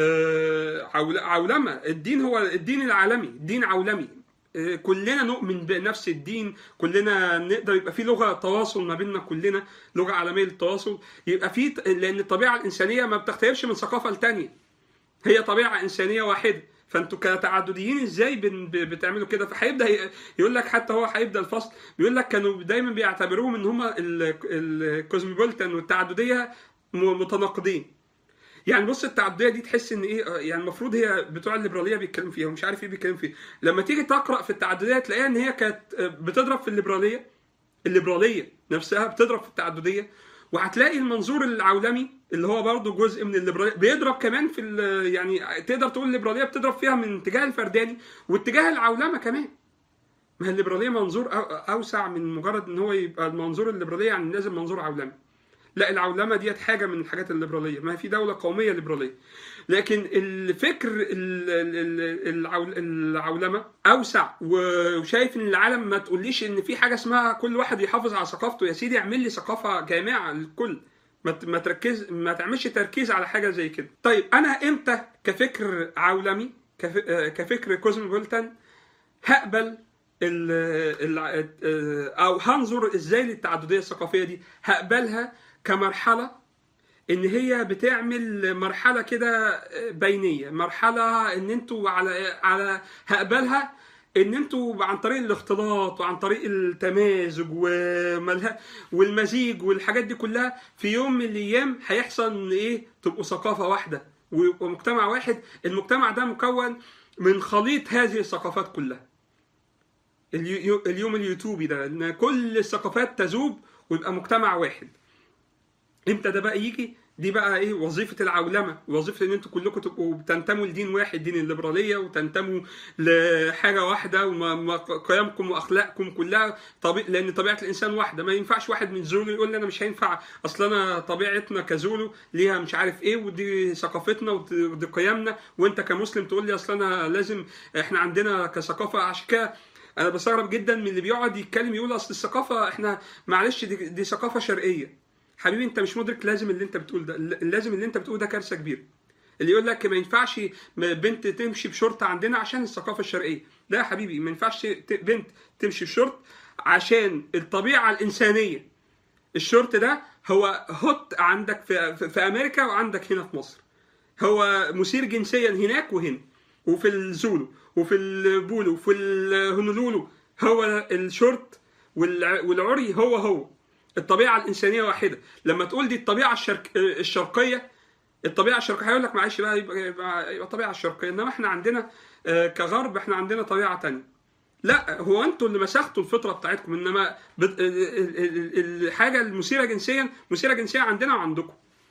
[SPEAKER 1] آه، عول- عولمه الدين هو الدين العالمي الدين عولمي آه، كلنا نؤمن بنفس الدين كلنا نقدر يبقى في لغه تواصل ما بيننا كلنا لغه عالميه للتواصل يبقى في لان الطبيعه الانسانيه ما بتختلفش من ثقافه لتانيه هي طبيعه انسانيه واحده فانتوا كتعدديين ازاي بن- ب- بتعملوا كده فهيبدا ي- يقول لك حتى هو هيبدا الفصل بيقول لك كانوا دايما بيعتبروهم ان هم الكوزموبوليتان والتعدديه م- متناقضين يعني بص التعدديه دي تحس ان ايه آه، يعني المفروض هي بتوع الليبراليه بيتكلموا فيها ومش عارف ايه بيتكلموا فيها لما تيجي تقرا في التعدديه تلاقيها ان هي كانت آه، بتضرب في الليبراليه الليبراليه نفسها بتضرب في التعدديه وهتلاقي المنظور العولمي اللي هو برضه جزء من الليبراليه بيضرب كمان في ال- يعني تقدر تقول الليبراليه بتضرب فيها من اتجاه الفرداني واتجاه العولمه كمان ما هي الليبراليه منظور أو- اوسع من مجرد ان هو يبقى المنظور الليبراليه يعني لازم منظور عولمي لا العولمه ديت حاجه من الحاجات الليبراليه ما في دوله قوميه ليبراليه لكن الفكر ال- ال- ال- العول- العولمه اوسع وشايف ان العالم ما تقوليش ان في حاجه اسمها كل واحد يحافظ على ثقافته يا سيدي اعمل لي ثقافه جامعه للكل ما ت- ما تركز ما تعملش تركيز على حاجه زي كده طيب انا امتى كفكر عولمي كف- آه، كفكر كوزموبوليتان هقبل ال ال او هنظر ازاي للتعدديه الثقافيه دي هقبلها كمرحله ان هي بتعمل مرحله كده بينيه مرحله ان انتوا على على هقبلها ان انتوا عن طريق الاختلاط وعن طريق التمازج وملها والمزيج والحاجات دي كلها في يوم من الايام هيحصل ان ايه تبقوا ثقافه واحده ويبقوا مجتمع واحد المجتمع ده مكون من خليط هذه الثقافات كلها اليو- اليوم اليوتيوبي ده ان كل الثقافات تذوب ويبقى مجتمع واحد امتى ده بقى يجي دي بقى ايه وظيفه العولمه وظيفه ان انتوا كلكم تبقوا بتنتموا لدين واحد دين الليبراليه وتنتموا لحاجه واحده وقيمكم واخلاقكم كلها طبيعي لان طبيعه الانسان واحده ما ينفعش واحد من زولو يقول لي انا مش هينفع اصل انا طبيعتنا كزولو ليها مش عارف ايه ودي ثقافتنا ودي ودي قيمنا وانت كمسلم تقول لي اصل انا لازم احنا عندنا كثقافه عشان كده انا بستغرب جدا من اللي بيقعد يتكلم يقول اصل الثقافه احنا معلش دي, دي ثقافه شرقيه حبيبي انت مش مدرك لازم اللي انت بتقول ده لازم اللي انت بتقول ده كارثه كبيره اللي يقول لك ما ينفعش بنت تمشي بشورت عندنا عشان الثقافه الشرقيه لا يا حبيبي ما ينفعش ت- بنت تمشي بشورت عشان الطبيعه الانسانيه الشورت ده هو هوت عندك في, في, في امريكا وعندك هنا في مصر هو مثير جنسيا هناك وهنا وفي الزولو وفي البولو وفي الهونولولو هو الشورت والع- والعري هو هو الطبيعه الانسانيه واحده لما تقول دي الطبيعه الشرك... الشرقيه الطبيعه الشرقيه هيقول لك معلش بقى يبقى, يبقى, يبقى الطبيعه الشرقيه انما احنا عندنا آه، كغرب احنا عندنا طبيعه تانية لا هو انتوا اللي مسختوا الفطره بتاعتكم انما بت... ال- ال- ال- الحاجه المثيره جنسيا مثيره جنسيا عندنا وعندكم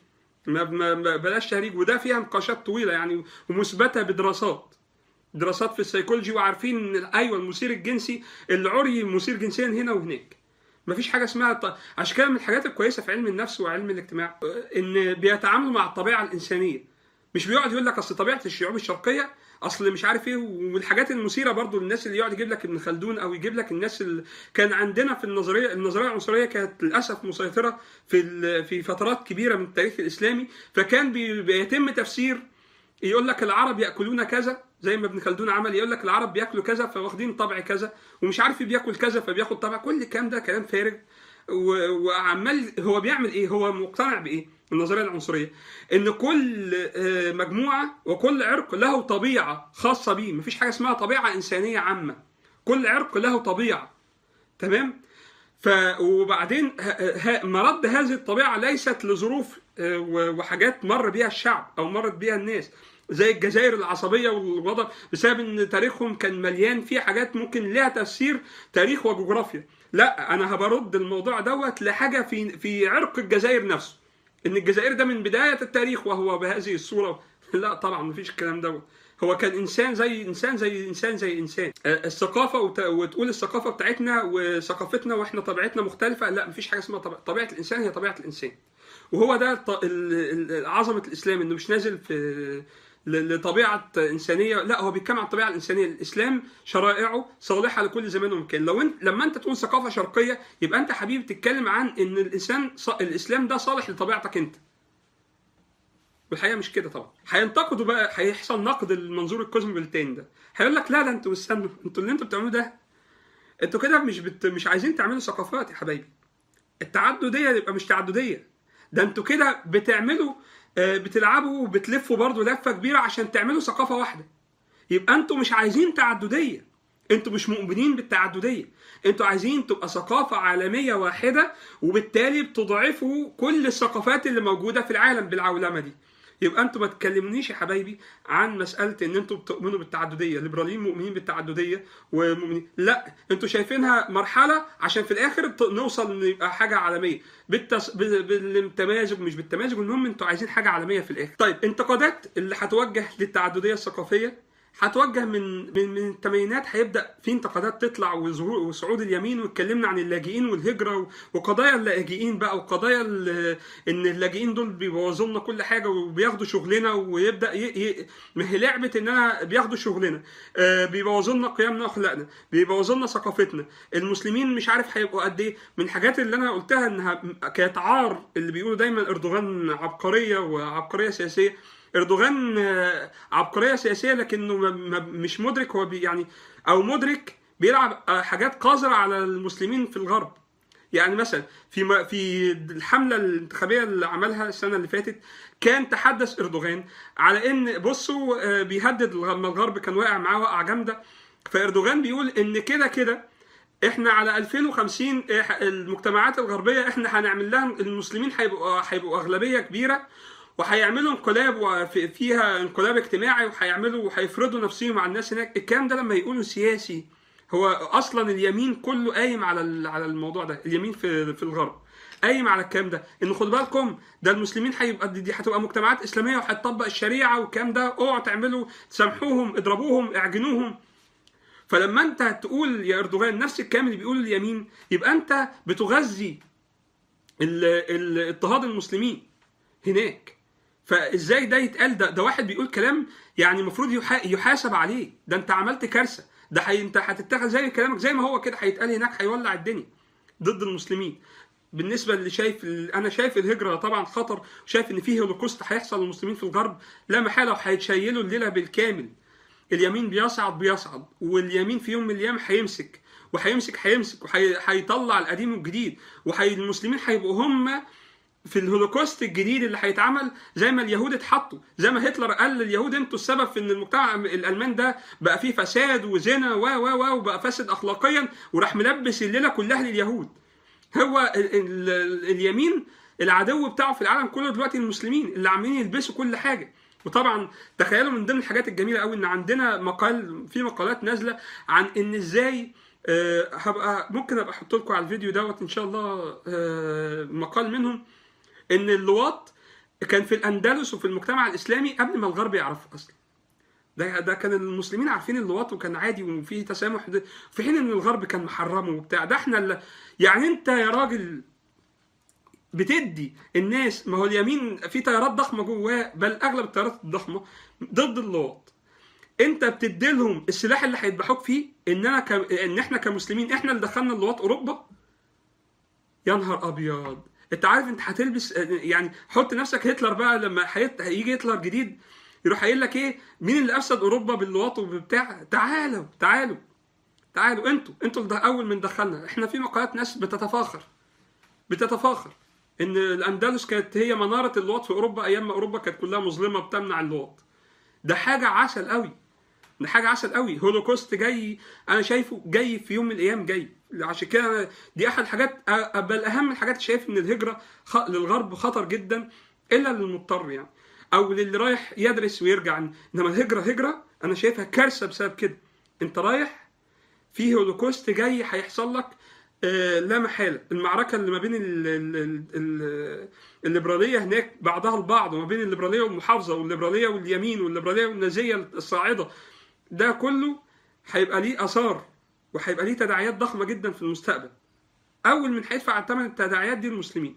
[SPEAKER 1] ما ما- ما- بلاش تهريج وده فيها نقاشات طويله يعني ومثبته بدراسات دراسات في السيكولوجي وعارفين ان ايوه المثير الجنسي العري مثير جنسيا هنا وهناك مفيش حاجه اسمها ط... عشان كده من الحاجات الكويسه في علم النفس وعلم الاجتماع آه، ان بيتعاملوا مع الطبيعه الانسانيه مش بيقعد يقول لك اصل طبيعه الشعوب الشرقيه اصل مش عارف ايه والحاجات المثيره برضو للناس اللي يقعد يجيب لك ابن خلدون او يجيب لك الناس اللي كان عندنا في النظريه النظريه العنصريه كانت للاسف مسيطره في ال- في فترات كبيره من التاريخ الاسلامي فكان بي- بيتم تفسير يقول لك العرب ياكلون كذا زي ما ابن خلدون عمل يقول لك العرب بياكلوا كذا فواخدين طبع كذا ومش عارف بياكل كذا فبياخد طبع كل الكلام ده كلام فارغ و- وعمال هو بيعمل ايه هو مقتنع بايه النظريه العنصريه ان كل آه، مجموعه وكل عرق له طبيعه خاصه بيه مفيش حاجه اسمها طبيعه انسانيه عامه كل عرق له طبيعه تمام ف وبعدين ه... ه... مرد هذه الطبيعه ليست لظروف آه، و- وحاجات مر بيها الشعب او مرت بيها الناس زي الجزائر العصبيه والغضب بسبب ان تاريخهم كان مليان فيه حاجات ممكن لها تفسير تاريخ وجغرافيا لا انا هبرد الموضوع دوت لحاجه في في عرق الجزائر نفسه ان الجزائر ده من بدايه التاريخ وهو بهذه الصوره لا طبعا مفيش الكلام دوت هو كان انسان زي انسان زي انسان زي انسان آه، الثقافه وت... وتقول الثقافه بتاعتنا وثقافتنا واحنا طبيعتنا مختلفه لا مفيش حاجه اسمها طبيعه, طبيعة الانسان هي طبيعه الانسان وهو ده الط- ال- ال- عظمه الاسلام انه مش نازل في ل- لطبيعه انسانيه لا هو بيتكلم عن الطبيعه الانسانيه الاسلام شرائعه صالحه لكل زمان ومكان لو انت لما انت تقول ثقافه شرقيه يبقى انت حبيبي بتتكلم عن ان الانسان ص- الاسلام ده صالح لطبيعتك انت والحقيقه مش كده طبعا هينتقدوا بقى هيحصل نقد المنظور الكوزموبوليتاني ده هيقول لك لا ده انتوا استنوا انتوا اللي انتوا بتعملوه ده انتوا كده مش بت... مش عايزين تعملوا ثقافات يا حبايبي التعدديه يبقى مش تعدديه ده انتوا كده بتعملوا آه، بتلعبوا وبتلفوا برضو لفه كبيره عشان تعملوا ثقافه واحده يبقى انتوا مش عايزين تعدديه انتوا مش مؤمنين بالتعدديه انتوا عايزين تبقى ثقافه عالميه واحده وبالتالي بتضعفوا كل الثقافات اللي موجوده في العالم بالعولمه دي يبقى انتوا ما تكلمونيش يا حبايبي عن مساله ان انتوا بتؤمنوا بالتعدديه الليبراليين مؤمنين بالتعدديه ومؤمنين لا انتوا شايفينها مرحله عشان في الاخر ت- نوصل ان يبقى حاجه عالميه بالتس... بال- بالتمازج مش بالتمازج المهم انتوا عايزين حاجه عالميه في الاخر طيب انتقادات اللي هتوجه للتعدديه الثقافيه هتوجه من من من الثمانينات هيبدا في انتقادات تطلع وظهور وصعود اليمين واتكلمنا عن اللاجئين والهجره و- وقضايا اللاجئين بقى وقضايا ال- ان اللاجئين دول بيبوظوا لنا كل حاجه وبياخدوا شغلنا ويبدا ي... ي... ما هي لعبه ان انا بياخدوا شغلنا آه بيبوظوا لنا قيمنا واخلاقنا بيبوظوا لنا ثقافتنا المسلمين مش عارف هيبقوا قد ايه من الحاجات اللي انا قلتها انها كانت عار اللي بيقولوا دايما اردوغان عبقريه وعبقريه سياسيه اردوغان آه، عبقريه سياسيه لكنه ما- ما- مش مدرك هو بي يعني او مدرك بيلعب آه، حاجات قذره على المسلمين في الغرب يعني مثلا في م- في الحمله الانتخابيه اللي عملها السنه اللي فاتت كان تحدث اردوغان على ان بصوا آه، بيهدد الغ- لما الغرب كان واقع معاه وقعه جامده فاردوغان بيقول ان كده كده احنا على 2050 إح- المجتمعات الغربيه احنا هنعمل لها المسلمين هيبقوا هيبقوا اغلبيه كبيره وهيعملوا انقلاب وفي- فيها انقلاب اجتماعي وهيعملوا وهيفرضوا نفسهم على الناس هناك الكلام ده لما يقولوا سياسي هو اصلا اليمين كله قايم على ال- على الموضوع ده اليمين في في الغرب قايم على الكلام ده ان خد بالكم ده المسلمين هيبقى دي هتبقى مجتمعات اسلاميه وهتطبق الشريعه والكلام ده اوعوا تعملوا سامحوهم اضربوهم اعجنوهم فلما انت تقول يا اردوغان نفس الكلام اللي بيقوله اليمين يبقى انت بتغذي ال- ال- اضطهاد المسلمين هناك فازاي ده يتقال ده, ده واحد بيقول كلام يعني المفروض يحا- يحاسب عليه ده انت عملت كارثه ده حي انت هتتاخد زي كلامك زي ما هو كده هيتقال هناك هيولع الدنيا ضد المسلمين بالنسبه اللي شايف انا شايف الهجره طبعا خطر وشايف ان في هولوكوست هيحصل للمسلمين في الغرب لا محاله وهيتشيلوا الليله بالكامل اليمين بيصعد بيصعد واليمين في يوم من الايام هيمسك وهيمسك هيمسك وهيطلع القديم والجديد والمسلمين هيبقوا هم في الهولوكوست الجديد اللي هيتعمل زي ما اليهود اتحطوا زي ما هتلر قال لليهود انتوا السبب في ان المجتمع الالمان ده بقى فيه فساد وزنا و و و وبقى فاسد اخلاقيا وراح ملبس الليله كلها لليهود هو ال ال ال اليمين العدو بتاعه في العالم كله دلوقتي المسلمين اللي عاملين يلبسوا كل حاجه وطبعا تخيلوا من ضمن الحاجات الجميله قوي ان عندنا مقال في مقالات نازله عن ان ازاي آه هبقى ممكن ابقى احط لكم على الفيديو دوت ان شاء الله آه مقال منهم ان اللواط كان في الاندلس وفي المجتمع الاسلامي قبل ما الغرب يعرفه اصلا ده ده كان المسلمين عارفين اللواط وكان عادي وفي تسامح ده في حين ان الغرب كان محرمه وبتاع ده احنا اللي يعني انت يا راجل بتدي الناس ما هو اليمين في تيارات ضخمه جواه بل اغلب التيارات الضخمه ضد اللواط انت بتدي لهم السلاح اللي هيذبحوك فيه ان انا ك... ان احنا كمسلمين احنا اللي دخلنا اللواط اوروبا يا نهار ابيض انت عارف انت هتلبس يعني حط نفسك هتلر بقى لما هيت- هيجي هتلر جديد يروح قايل لك ايه مين اللي افسد اوروبا باللواط وبتاع تعالوا تعالوا تعالوا انتوا انتوا اللي اول من دخلنا احنا في مقالات ناس بتتفاخر بتتفاخر ان الاندلس كانت هي مناره اللواط في اوروبا ايام ما اوروبا كانت كلها مظلمه بتمنع اللواط ده حاجه عسل قوي ده حاجه عسل قوي هولوكوست جاي انا شايفه جاي في يوم من الايام جاي عشان كده أنا- دي احد الحاجات أ- بل اهم الحاجات شايف ان الهجره خ- للغرب خطر جدا الا للمضطر يعني او للي رايح يدرس ويرجع انما الهجره هجره انا شايفها كارثه بسبب كده انت رايح في هولوكوست جاي هيحصل لك آه، لا محاله المعركه اللي ما بين ال- ال- ال- ال- الليبراليه هناك بعضها البعض وما بين الليبراليه والمحافظه والليبراليه واليمين والليبراليه والنازيه الصاعده ده كله هيبقى ليه اثار وهيبقى ليه تداعيات ضخمه جدا في المستقبل اول من هيدفع ثمن التداعيات دي المسلمين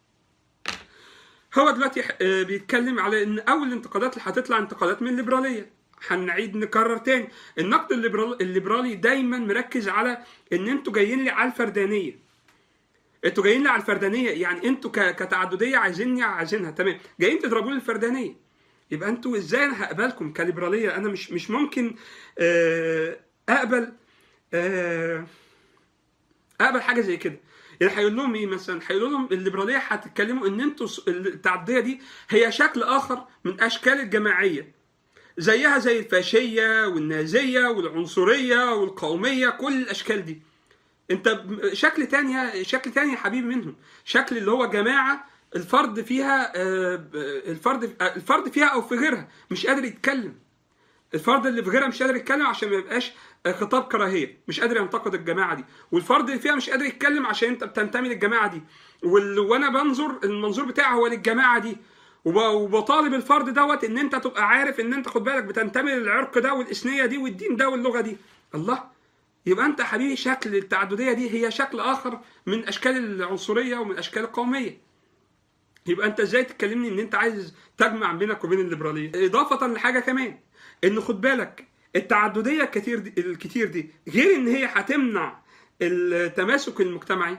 [SPEAKER 1] هو دلوقتي آه، بيتكلم على ان اول الانتقادات اللي هتطلع انتقادات من الليبراليه هنعيد نكرر تاني النقد الليبرال الليبرالي دايما مركز على ان انتوا جايين لي على الفردانيه انتوا جايين لي على الفردانيه يعني انتوا ك- كتعدديه عايزيني عايزينها تمام جايين تضربوا لي الفردانيه يبقى انتوا ازاي انا هقبلكم كليبراليه انا مش مش ممكن آه، اقبل آه، اقبل حاجه زي كده يعني هيقول لهم ايه مثلا هيقول لهم الليبراليه هتتكلموا ان انتوا س- التعدديه دي هي شكل اخر من اشكال الجماعيه زيها زي الفاشيه والنازيه والعنصريه والقوميه كل الاشكال دي انت ب- شكل تاني شكل تاني يا حبيبي منهم شكل اللي هو جماعه الفرد فيها آه، ب- الفرد آه، الفرد فيها او في غيرها مش قادر يتكلم الفرد اللي في غيرها مش قادر يتكلم عشان ما يبقاش خطاب كراهيه مش قادر ينتقد الجماعه دي والفرد اللي فيها مش قادر يتكلم عشان انت بتنتمي للجماعه دي وال... وانا بنظر المنظور بتاعي هو للجماعه دي وب... وبطالب الفرد دوت ان انت تبقى عارف ان انت خد بالك بتنتمي للعرق ده والاثنيه دي والدين ده واللغه دي الله يبقى انت حبيبي شكل التعدديه دي هي شكل اخر من اشكال العنصريه ومن اشكال القوميه يبقى انت ازاي تكلمني ان انت عايز تجمع بينك وبين الليبراليه اضافه لحاجه كمان ان خد بالك التعدديه الكتير دي الكتير دي غير ان هي هتمنع التماسك المجتمعي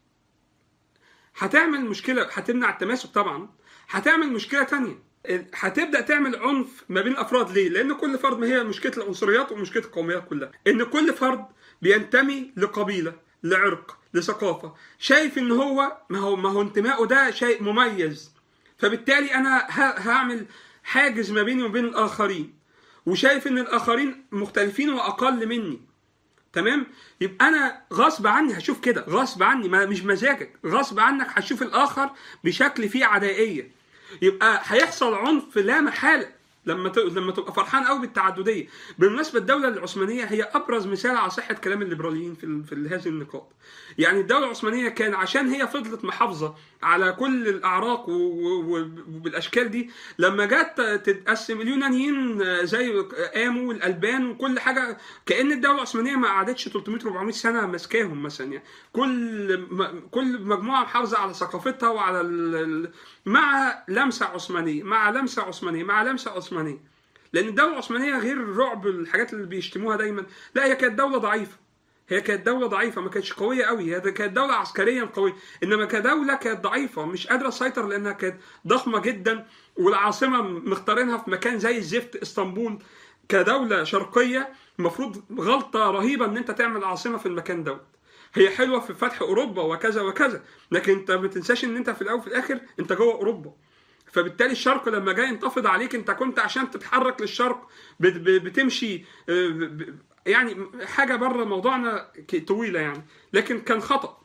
[SPEAKER 1] هتعمل مشكله هتمنع التماسك طبعا هتعمل مشكله تانية هتبدا تعمل عنف ما بين الافراد ليه؟ لان كل فرد ما هي مشكله العنصريات ومشكله القوميات كلها ان كل فرد بينتمي لقبيله لعرق لثقافه شايف ان هو ما هو ما هو انتمائه ده شيء مميز فبالتالي انا ه- هعمل حاجز ما بيني وبين الاخرين وشايف ان الاخرين مختلفين واقل مني تمام يبقى انا غصب عني هشوف كده غصب عني ما مش مزاجك غصب عنك هتشوف الاخر بشكل فيه عدائيه يبقى هيحصل عنف لا محاله لما ت... لما تبقى فرحان قوي بالتعدديه بالمناسبه الدوله العثمانيه هي ابرز مثال على صحه كلام الليبراليين في ال... في هذه النقاط يعني الدوله العثمانيه كان عشان هي فضلت محافظه على كل الاعراق و... و... وبالاشكال دي لما جت تتقسم اليونانيين زي قاموا والالبان وكل حاجه كان الدوله العثمانيه ما قعدتش 300 400 سنه ماسكاهم مثلا يعني كل م... كل مجموعه محافظه على ثقافتها وعلى ال... ال- مع لمسه عثمانيه مع لمسه عثمانيه مع لمسه عثمانيه لان الدوله العثمانيه غير الرعب الحاجات اللي بيشتموها دايما لا هي كانت دوله ضعيفه هي كانت دولة ضعيفة ما كانتش قوية قوي هي كانت دولة عسكريا قوية إنما كدولة كانت ضعيفة مش قادرة تسيطر لأنها كانت ضخمة جدا والعاصمة مختارينها في مكان زي الزفت اسطنبول كدولة شرقية المفروض غلطة رهيبة إن أنت تعمل عاصمة في المكان دوت هي حلوة في فتح أوروبا وكذا وكذا لكن أنت ما تنساش إن أنت في الأول وفي الآخر أنت جوه أوروبا فبالتالي الشرق لما جاي ينتفض عليك انت كنت عشان تتحرك للشرق بت- ب- بتمشي آه، ب- ب- يعني حاجه بره موضوعنا ك- طويله يعني لكن كان خطا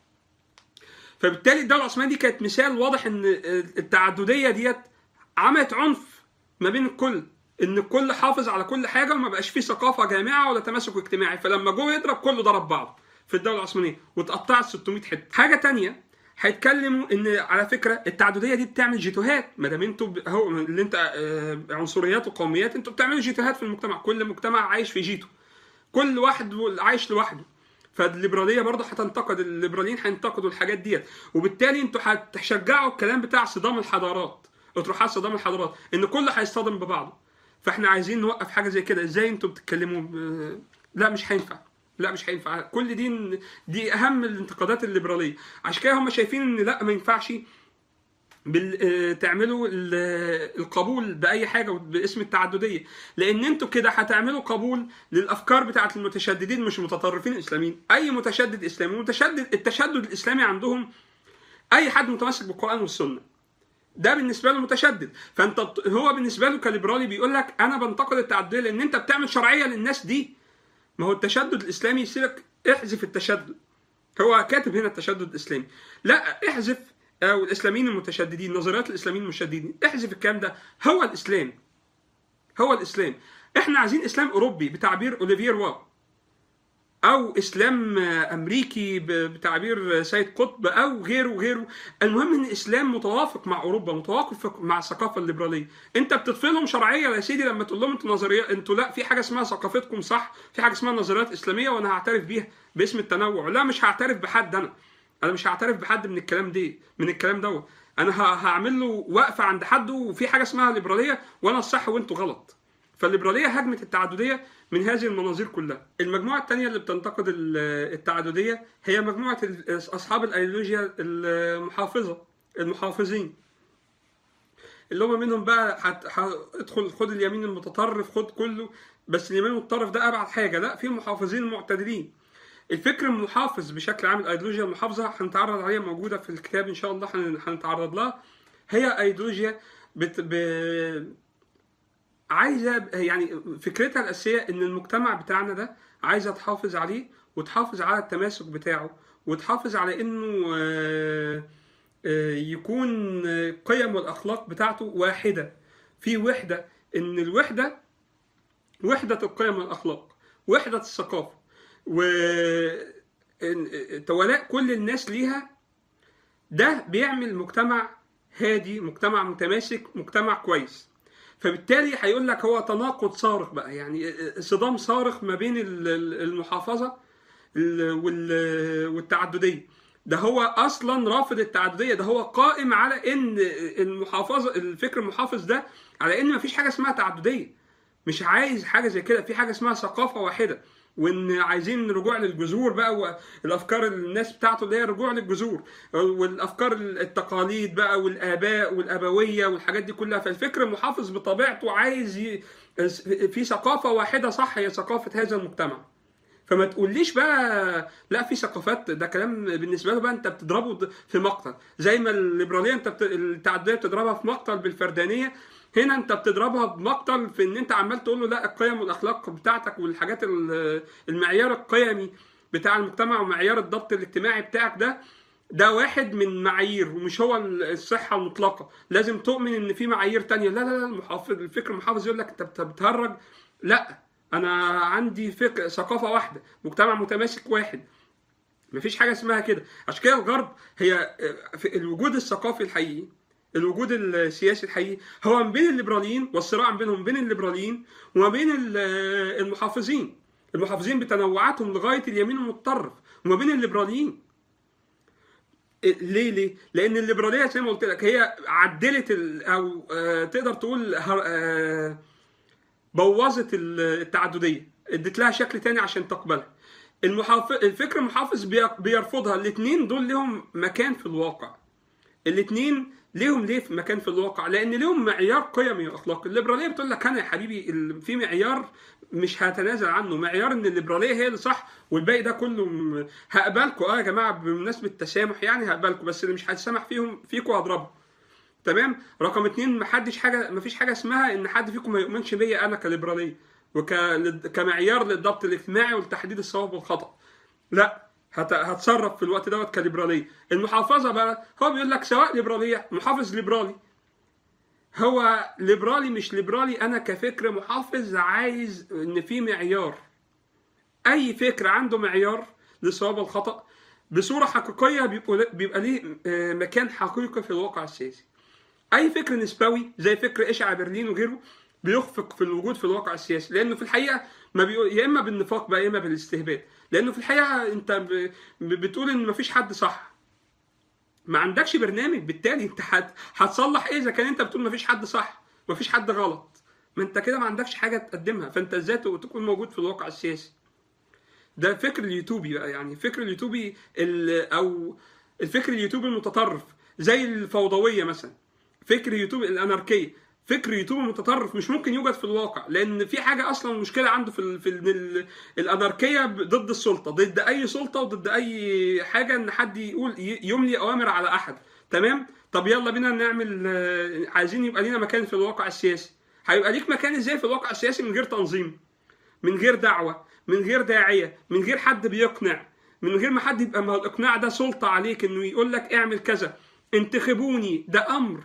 [SPEAKER 1] فبالتالي الدوله العثمانيه دي كانت مثال واضح ان التعدديه ديت عملت عنف ما بين الكل ان الكل حافظ على كل حاجه وما بقاش فيه ثقافه جامعه ولا تماسك اجتماعي فلما جوه يضرب كله ضرب بعضه في الدوله العثمانيه واتقطعت 600 حته حاجه تانية هيتكلموا ان على فكره التعدديه دي بتعمل جيتوهات ما دام انتوا ب- هو اللي انت آه، عنصريات وقوميات انتوا بتعملوا جيتوهات في المجتمع كل مجتمع عايش في جيتو كل واحد عايش لوحده فالليبراليه برضه هتنتقد الليبراليين هينتقدوا الحاجات ديت وبالتالي انتوا هتشجعوا الكلام بتاع صدام الحضارات اطروحات صدام الحضارات ان كله هيصطدم ببعضه فاحنا عايزين نوقف حاجه زي كده ازاي انتوا بتتكلموا ب- لا مش هينفع لا مش هينفع كل دي دي اهم الانتقادات الليبراليه عشان كده هم شايفين ان لا ما ينفعش بال... آه، تعملوا ال- القبول باي حاجه باسم التعدديه لان انتوا كده هتعملوا قبول للافكار بتاعت المتشددين مش المتطرفين الاسلاميين اي متشدد اسلامي متشدد التشدد الاسلامي عندهم اي حد متمسك بالقران والسنه ده بالنسبه له متشدد فانت هو بالنسبه له كليبرالي بيقول لك انا بنتقد التعدديه لان انت بتعمل شرعيه للناس دي ما هو التشدد الاسلامي يصيرك احذف التشدد هو كاتب هنا التشدد الاسلامي لا احذف او الاسلاميين المتشددين نظريات الاسلاميين المشددين احذف الكلام ده هو الاسلام هو الاسلام احنا عايزين اسلام اوروبي بتعبير اوليفير واو او اسلام امريكي ب- بتعبير سيد قطب او غيره وغيره المهم ان الاسلام متوافق مع اوروبا متوافق مع الثقافه الليبراليه انت بتطفلهم شرعيه يا سيدي لما تقول لهم انتوا نظريه انتوا لا في حاجه اسمها ثقافتكم صح في حاجه اسمها نظريات اسلاميه وانا هعترف بيها باسم التنوع لا مش هعترف بحد انا انا مش هعترف بحد من الكلام دي من الكلام دوت انا ه- هعمل له وقفه عند حد وفي حاجه اسمها ليبراليه وانا الصح وانتوا غلط فالليبراليه هجمت التعدديه من هذه المناظير كلها المجموعه الثانيه اللي بتنتقد ال- التعدديه هي مجموعه ال- اصحاب الايديولوجيا المحافظه المحافظين اللي هم منهم بقى هت- هادخل خد اليمين المتطرف خد كله بس اليمين المتطرف ده ابعد حاجه لا في محافظين المعتدلين الفكر المحافظ بشكل عام الايديولوجيا المحافظه هنتعرض عليها موجوده في الكتاب ان شاء الله هن- هنتعرض لها هي ايديولوجيا بت... ب... عايزه يعني فكرتها الاساسيه ان المجتمع بتاعنا ده عايزه تحافظ عليه وتحافظ على التماسك بتاعه وتحافظ على انه آه، آه، يكون القيم والاخلاق بتاعته واحده في وحده ان الوحده وحده القيم والاخلاق وحده الثقافه و إن- تولاء كل الناس ليها ده بيعمل مجتمع هادي مجتمع متماسك مجتمع كويس فبالتالي هيقول لك هو تناقض صارخ بقى يعني صدام صارخ ما بين ال- ال- المحافظه ال- وال- والتعدديه ده هو اصلا رافض التعدديه ده هو قائم على ان المحافظه الفكر المحافظ ده على ان مفيش حاجه اسمها تعدديه مش عايز حاجه زي كده في حاجه اسمها ثقافه واحده وان عايزين رجوع للجذور بقى والافكار الناس بتاعته اللي هي رجوع للجذور والافكار التقاليد بقى والاباء والابويه والحاجات دي كلها فالفكر المحافظ بطبيعته عايز ي... في ثقافه واحده صح هي ثقافه هذا المجتمع فما تقوليش بقى لا في ثقافات ده كلام بالنسبه له بقى انت بتضربه في مقتل زي ما الليبراليه انت بت... التعدديه بتضربها في مقتل بالفردانيه هنا انت بتضربها بمقتل في ان انت عمال تقول له لا القيم والاخلاق بتاعتك والحاجات ال- المعيار القيمي بتاع المجتمع ومعيار الضبط الاجتماعي بتاعك ده ده واحد من معايير ومش هو الصحة المطلقة لازم تؤمن ان في معايير تانية لا لا لا المحافظ الفكر المحافظ يقول لك انت بت- بتهرج لا انا عندي فكر ثقافة واحدة مجتمع متماسك واحد مفيش حاجة اسمها كده عشان كده الغرب هي في الوجود الثقافي الحقيقي الوجود السياسي الحقيقي هو ما بين الليبراليين والصراع بينهم بين الليبراليين وما بين ال- المحافظين المحافظين بتنوعاتهم لغايه اليمين المتطرف وما بين الليبراليين إيه- ليه ليه؟ لان الليبراليه زي ما قلت لك هي عدلت ال- او آه، تقدر تقول هر- آه، بوظت ال- التعدديه ادت لها شكل تاني عشان تقبلها المحافظ الفكر المحافظ بي- بيرفضها الاثنين دول لهم مكان في الواقع الاثنين ليهم ليه في مكان في الواقع لان ليهم معيار قيمي واخلاقي الليبراليه بتقول لك انا يا حبيبي ال- في معيار مش هتنازل عنه معيار ان الليبراليه هي اللي صح والباقي ده كله م- هقبلكم اه يا جماعه بمناسبه التسامح يعني هقبلكم بس اللي مش هتسامح فيهم فيكم هضربه تمام رقم اتنين محدش حاجه مفيش حاجه اسمها ان حد فيكم ما يؤمنش بيا انا كليبراليه وكمعيار للضبط الاجتماعي والتحديد الصواب والخطا لا هت... هتصرف في الوقت دوت كليبراليه المحافظه بقى هو بيقول لك سواء ليبراليه محافظ ليبرالي هو ليبرالي مش ليبرالي انا كفكر محافظ عايز ان في معيار اي فكر عنده معيار للصواب والخطا بصوره حقيقيه بيبقى بيبقى ليه آه، مكان حقيقي في الواقع السياسي اي فكر نسبوي زي فكر اشعة برلين وغيره بيخفق في الوجود في الواقع السياسي لانه في الحقيقه ما بيقول يا اما بالنفاق بقى يا اما بالاستهبال لانه في الحقيقه انت ب- ب- بتقول ان مفيش حد صح ما عندكش برنامج بالتالي انت هت- هتصلح ايه اذا كان انت بتقول مفيش حد صح مفيش حد غلط ما انت كده ما عندكش حاجه تقدمها فانت ازاي تكون موجود في الواقع السياسي ده فكر اليوتيوبي بقى يعني الفكر اليوتيوبي ال- او الفكر اليوتيوبي المتطرف زي الفوضويه مثلا فكر يوتيوب الاناركيه فكر يوتيوب المتطرف مش ممكن يوجد في الواقع لان في حاجه اصلا مشكله عنده في ال في ال الاناركيه ضد السلطه ضد اي سلطه وضد اي حاجه ان حد يقول ي- يملي اوامر على احد تمام طب يلا بينا نعمل آه، عايزين يبقى لينا مكان في الواقع السياسي هيبقى ليك مكان ازاي في الواقع السياسي من غير تنظيم من غير دعوه من غير داعيه من غير حد بيقنع من غير ما حد يبقى ما هو الاقناع ده سلطه عليك انه يقول لك اعمل كذا انتخبوني ده امر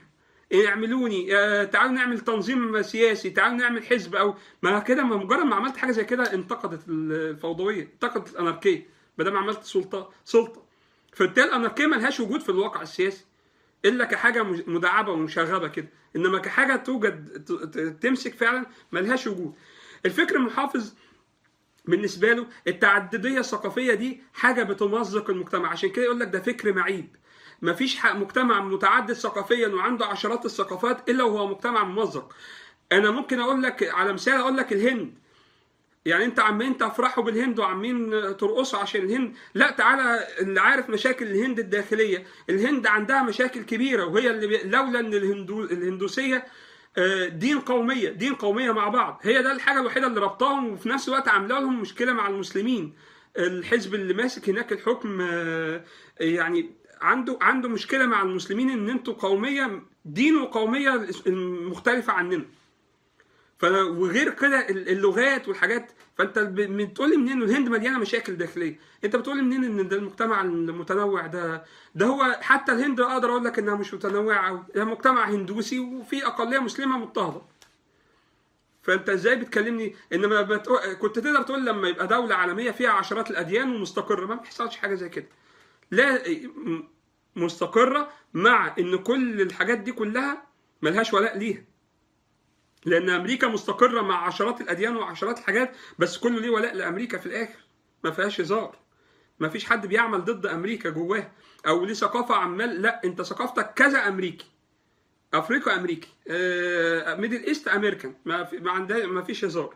[SPEAKER 1] اعملوني آه، تعالوا نعمل تنظيم سياسي تعالوا نعمل حزب او ما كده ما مجرد ما عملت حاجه زي كده انتقدت الفوضويه انتقدت الاناركيه ما دام عملت سلطه سلطه فبالتالي الاناركيه ملهاش وجود في الواقع السياسي الا كحاجه مج- مدعبه ومشغبه كده انما كحاجه توجد ت- ت- تمسك فعلا ملهاش وجود الفكر المحافظ بالنسبه له التعدديه الثقافيه دي حاجه بتمزق المجتمع عشان كده يقول لك ده فكر معيب مفيش ح- مجتمع متعدد ثقافيا وعنده عشرات الثقافات الا وهو مجتمع ممزق انا ممكن اقول لك على مثال اقول لك الهند يعني انت عمالين تفرحوا بالهند وعمالين ترقصوا عشان الهند لا تعالى اللي عارف مشاكل الهند الداخليه الهند عندها مشاكل كبيره وهي اللي بي... لولا ان الهندو... الهندوسيه آه، دين قوميه دين قوميه مع بعض هي ده الحاجه الوحيده اللي ربطاهم وفي نفس الوقت عامله لهم مشكله مع المسلمين الحزب اللي ماسك هناك الحكم آه، يعني عنده عنده مشكله مع المسلمين ان انتوا قوميه دين وقوميه مختلفه عننا ف وغير كده اللغات والحاجات فانت ب- بتقول لي منين الهند مليانه مشاكل داخليه انت بتقول لي منين ان ده المجتمع المتنوع ده ده هو حتى الهند اقدر اقول لك انها مش متنوعه قوي هي مجتمع هندوسي وفي اقليه مسلمه مضطهده فانت ازاي بتكلمني انما بتقول كنت تقدر تقول لما يبقى دوله عالميه فيها عشرات الاديان ومستقره ما بيحصلش حاجه زي كده لا م- مستقره مع ان كل الحاجات دي كلها ملهاش ولاء ليها لان امريكا مستقره مع عشرات الاديان وعشرات الحاجات بس كله ليه ولاء لامريكا في الاخر ما فيهاش هزار ما فيش حد بيعمل ضد امريكا جواه او ليه ثقافه عمال لا انت ثقافتك كذا امريكي افريقيا امريكي آه ميدل ايست امريكان ما في ما عندها ما فيش هزار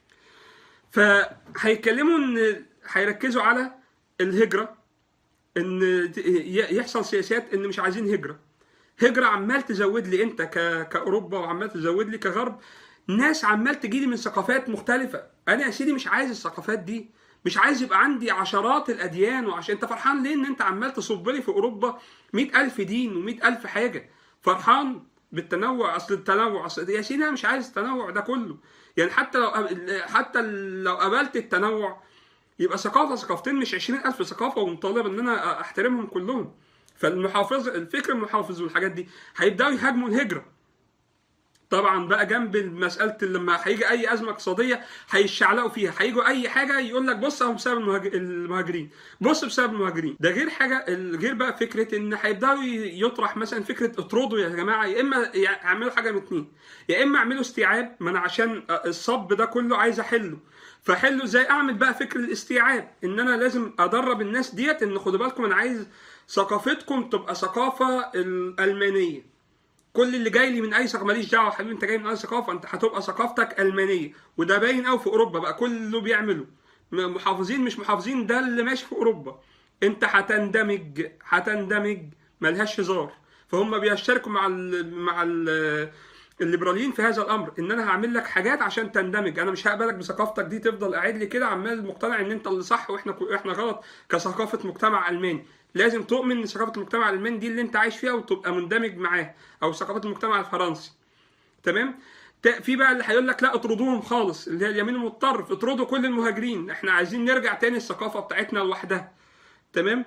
[SPEAKER 1] فهيتكلموا ان هيركزوا على الهجره ان ي- يحصل سياسات ان مش عايزين هجره هجره عمال تزود لي انت ك... كاوروبا وعمال تزود لي كغرب ناس عمال تجي لي من ثقافات مختلفه انا يا سيدي مش عايز الثقافات دي مش عايز يبقى عندي عشرات الاديان وعشان انت فرحان ليه ان انت عمال تصب لي في اوروبا مئة الف دين ومئة الف حاجه فرحان بالتنوع اصل التنوع اصل يا سيدي انا مش عايز التنوع ده كله يعني حتى لو حتى لو قبلت التنوع يبقى ثقافه ثقافتين مش 20000 ثقافه ومطالب ان انا احترمهم كلهم فالمحافظ الفكر المحافظ والحاجات دي هيبداوا يهاجموا الهجره طبعا بقى جنب مساله لما هيجي اي ازمه اقتصاديه هيشعلقوا فيها هيجوا اي حاجه يقول لك بص اهو بسبب المهاج- المهاجرين بص بسبب المهاجرين ده غير حاجه غير بقى فكره ان هيبداوا يطرح مثلا فكره اطردوا يا جماعه يا اما يعملوا حاجه من اتنين يا اما اعملوا استيعاب ما انا عشان الصب ده كله عايز احله فحله ازاي اعمل بقى فكر الاستيعاب ان انا لازم ادرب الناس ديت ان خدوا بالكم انا عايز ثقافتكم تبقى ثقافه الالمانيه كل اللي جاي لي من اي ثقافه ماليش دعوه حبيبي انت جاي من اي ثقافه انت هتبقى ثقافتك المانيه وده باين قوي في اوروبا بقى كله بيعمله م- محافظين مش محافظين ده اللي ماشي في اوروبا انت هتندمج هتندمج ملهاش هزار فهم بيشتركوا مع ال مع ال الليبراليين في هذا الامر ان انا هعمل لك حاجات عشان تندمج انا مش هقبلك بثقافتك دي تفضل قاعد لي كده عمال مقتنع ان انت اللي صح واحنا احنا غلط كثقافه مجتمع الماني لازم تؤمن ان ثقافه المجتمع الالماني دي اللي انت عايش فيها وتبقى مندمج معاه او ثقافه المجتمع الفرنسي تمام ت- في بقى اللي هيقول لك لا اطردوهم خالص اللي هي اليمين المتطرف اطردوا كل المهاجرين احنا عايزين نرجع تاني الثقافه بتاعتنا لوحدها تمام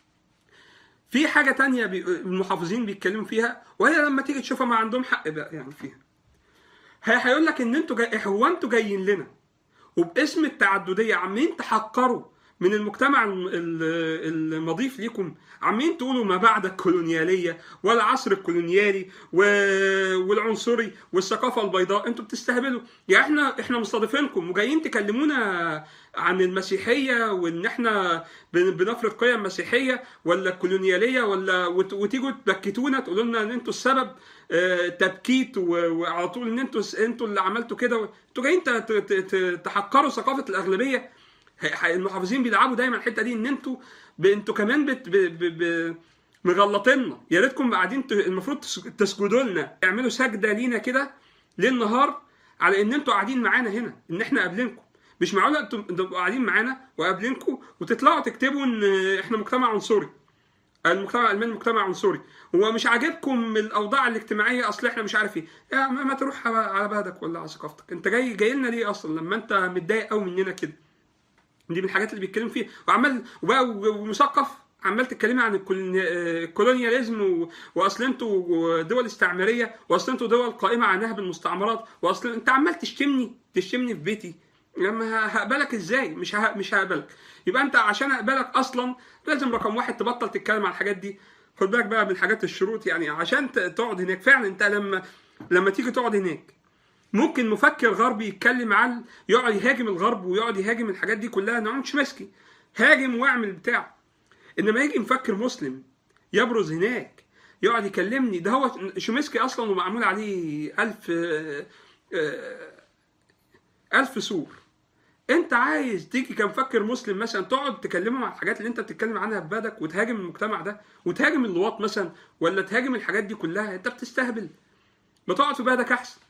[SPEAKER 1] في حاجه تانية بي... المحافظين بيتكلموا فيها وهي لما تيجي تشوفها ما عندهم حق بقى يعني فيها هي هيقول لك ان انتوا جاي... هو انتوا جايين لنا وباسم التعدديه عمالين تحقروا من المجتمع الم- ال- المضيف ليكم عمالين تقولوا ما بعد الكولونياليه والعصر الكولونيالي و- والعنصري والثقافه البيضاء انتوا بتستهبلوا يعني احنا احنا مستضيفينكم وجايين تكلمونا عن المسيحيه وان احنا بن- بنفرض قيم مسيحيه ولا الكولونياليه ولا وت- وتيجوا تبكتونا تقولوا لنا ان انتوا السبب آه، تبكيت و- وعلى طول ان انتوا انتوا اللي عملتوا كده انتوا جايين ت- ت- ت- تحقروا ثقافه الاغلبيه ه- ه- المحافظين بيلعبوا دايما الحته دي ان انتوا ب- انتوا كمان بت ب ب ب مغلطيننا يا ريتكم قاعدين ت- المفروض تس- تسجدوا لنا اعملوا سجده لينا كده ليل نهار على ان انتوا قاعدين معانا هنا ان احنا قابلينكم مش معقول انتوا تبقوا قاعدين معانا وقابلينكم وتطلعوا تكتبوا ان احنا مجتمع عنصري المجتمع الالماني مجتمع عنصري هو مش عاجبكم الاوضاع الاجتماعيه اصل احنا مش عارف ايه يا ما ما تروح على- على بلدك ولا على ثقافتك انت جاي جاي لنا ليه اصلا لما انت متضايق قوي مننا كده دي من الحاجات اللي بيتكلم فيها وعمال وبقى ومثقف عمال تتكلمي عن الكولوني- آه، الكولونياليزم و- واصل انتوا دول استعماريه واصل انتوا دول قائمه على نهب المستعمرات واصل انت عمال تشتمني تشتمني في بيتي لما ه- هقبلك ازاي مش ه... مش هقبلك يبقى انت عشان اقبلك اصلا لازم رقم واحد تبطل تتكلم عن الحاجات دي خد بالك بقى من حاجات الشروط يعني عشان ت- تقعد هناك فعلا انت لما لما تيجي تقعد هناك ممكن مفكر غربي يتكلم عن يقعد يهاجم الغرب ويقعد يهاجم الحاجات دي كلها نعم شمسكي هاجم واعمل بتاع انما يجي مفكر مسلم يبرز هناك يقعد يكلمني ده هو شومسكي اصلا ومعمول عليه ألف آه، آه، ألف سور انت عايز تيجي كمفكر مسلم مثلا تقعد تكلمه عن الحاجات اللي انت بتتكلم عنها ببادك وتهاجم المجتمع ده وتهاجم اللواط مثلا ولا تهاجم الحاجات دي كلها انت بتستهبل ما تقعد في بلدك احسن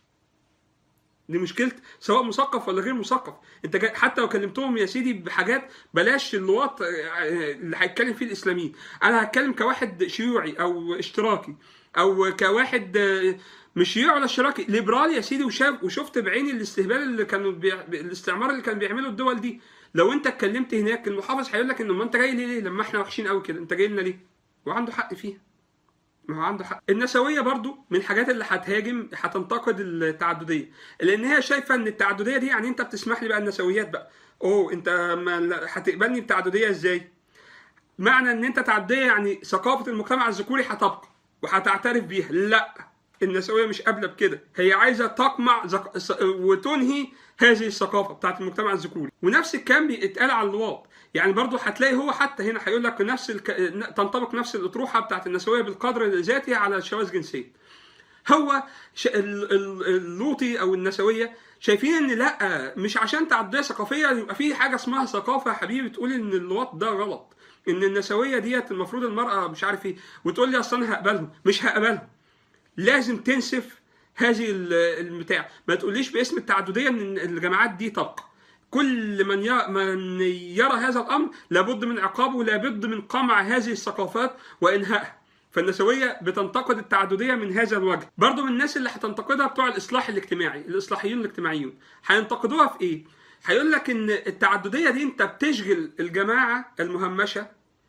[SPEAKER 1] دي مشكلة سواء مثقف ولا غير مثقف انت جاي حتى لو كلمتهم يا سيدي بحاجات بلاش اللواط آه، اللي هيتكلم فيه الاسلاميين انا هتكلم كواحد شيوعي او اشتراكي او كواحد آه، مش شيوعي ولا اشتراكي ليبرالي يا سيدي وشاف وشفت بعيني الاستهبال اللي كانوا بيع... الاستعمار اللي كان بيعمله الدول دي لو انت اتكلمت هناك المحافظ هيقول لك انه ما انت جاي ليه ليه لما احنا وحشين قوي كده انت جاي لنا ليه وعنده حق فيها ما هو عنده حق النسويه برضو من الحاجات اللي هتهاجم هتنتقد التعدديه لان هي شايفه ان التعدديه دي يعني انت بتسمح لي بقى النسويات بقى اوه انت ما لا- هتقبلني بتعدديه ازاي معنى ان انت تعدديه يعني ثقافه المجتمع الذكوري هتبقى وهتعترف بيها لا النسويه مش قابله بكده هي عايزه تقمع زق... س- وتنهي هذه الثقافه بتاعت المجتمع الذكوري ونفس الكلام بيتقال على اللواط يعني برضو هتلاقي هو حتى هنا هيقول لك نفس الك... تنطبق نفس الاطروحه بتاعت النسويه بالقدر ذاته على الشواذ الجنسيه هو ش... ال... ال... اللوطي او النسويه شايفين ان لا مش عشان تعديه ثقافيه يبقى في حاجه اسمها ثقافه يا حبيبي تقول ان اللواط ده غلط ان النسويه ديت المفروض المراه مش عارف ايه وتقول لي اصل انا هقبلهم مش هقبلهم لازم تنسف هذه ال- البتاع ما تقوليش باسم التعدديه ان الجماعات دي تبقى كل من ي- من يرى هذا الامر لابد من عقابه ولابد من قمع هذه الثقافات وانهائها فالنسويه بتنتقد التعدديه من هذا الوجه برضو من الناس اللي هتنتقدها بتوع الاصلاح الاجتماعي الاصلاحيين الاجتماعيون هينتقدوها في ايه هيقول لك ان التعدديه دي انت بتشغل الجماعه المهمشه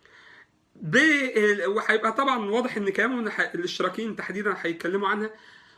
[SPEAKER 1] ب وهيبقى طبعا واضح ان كلامهم إن ح- الاشتراكيين تحديدا هيتكلموا عنها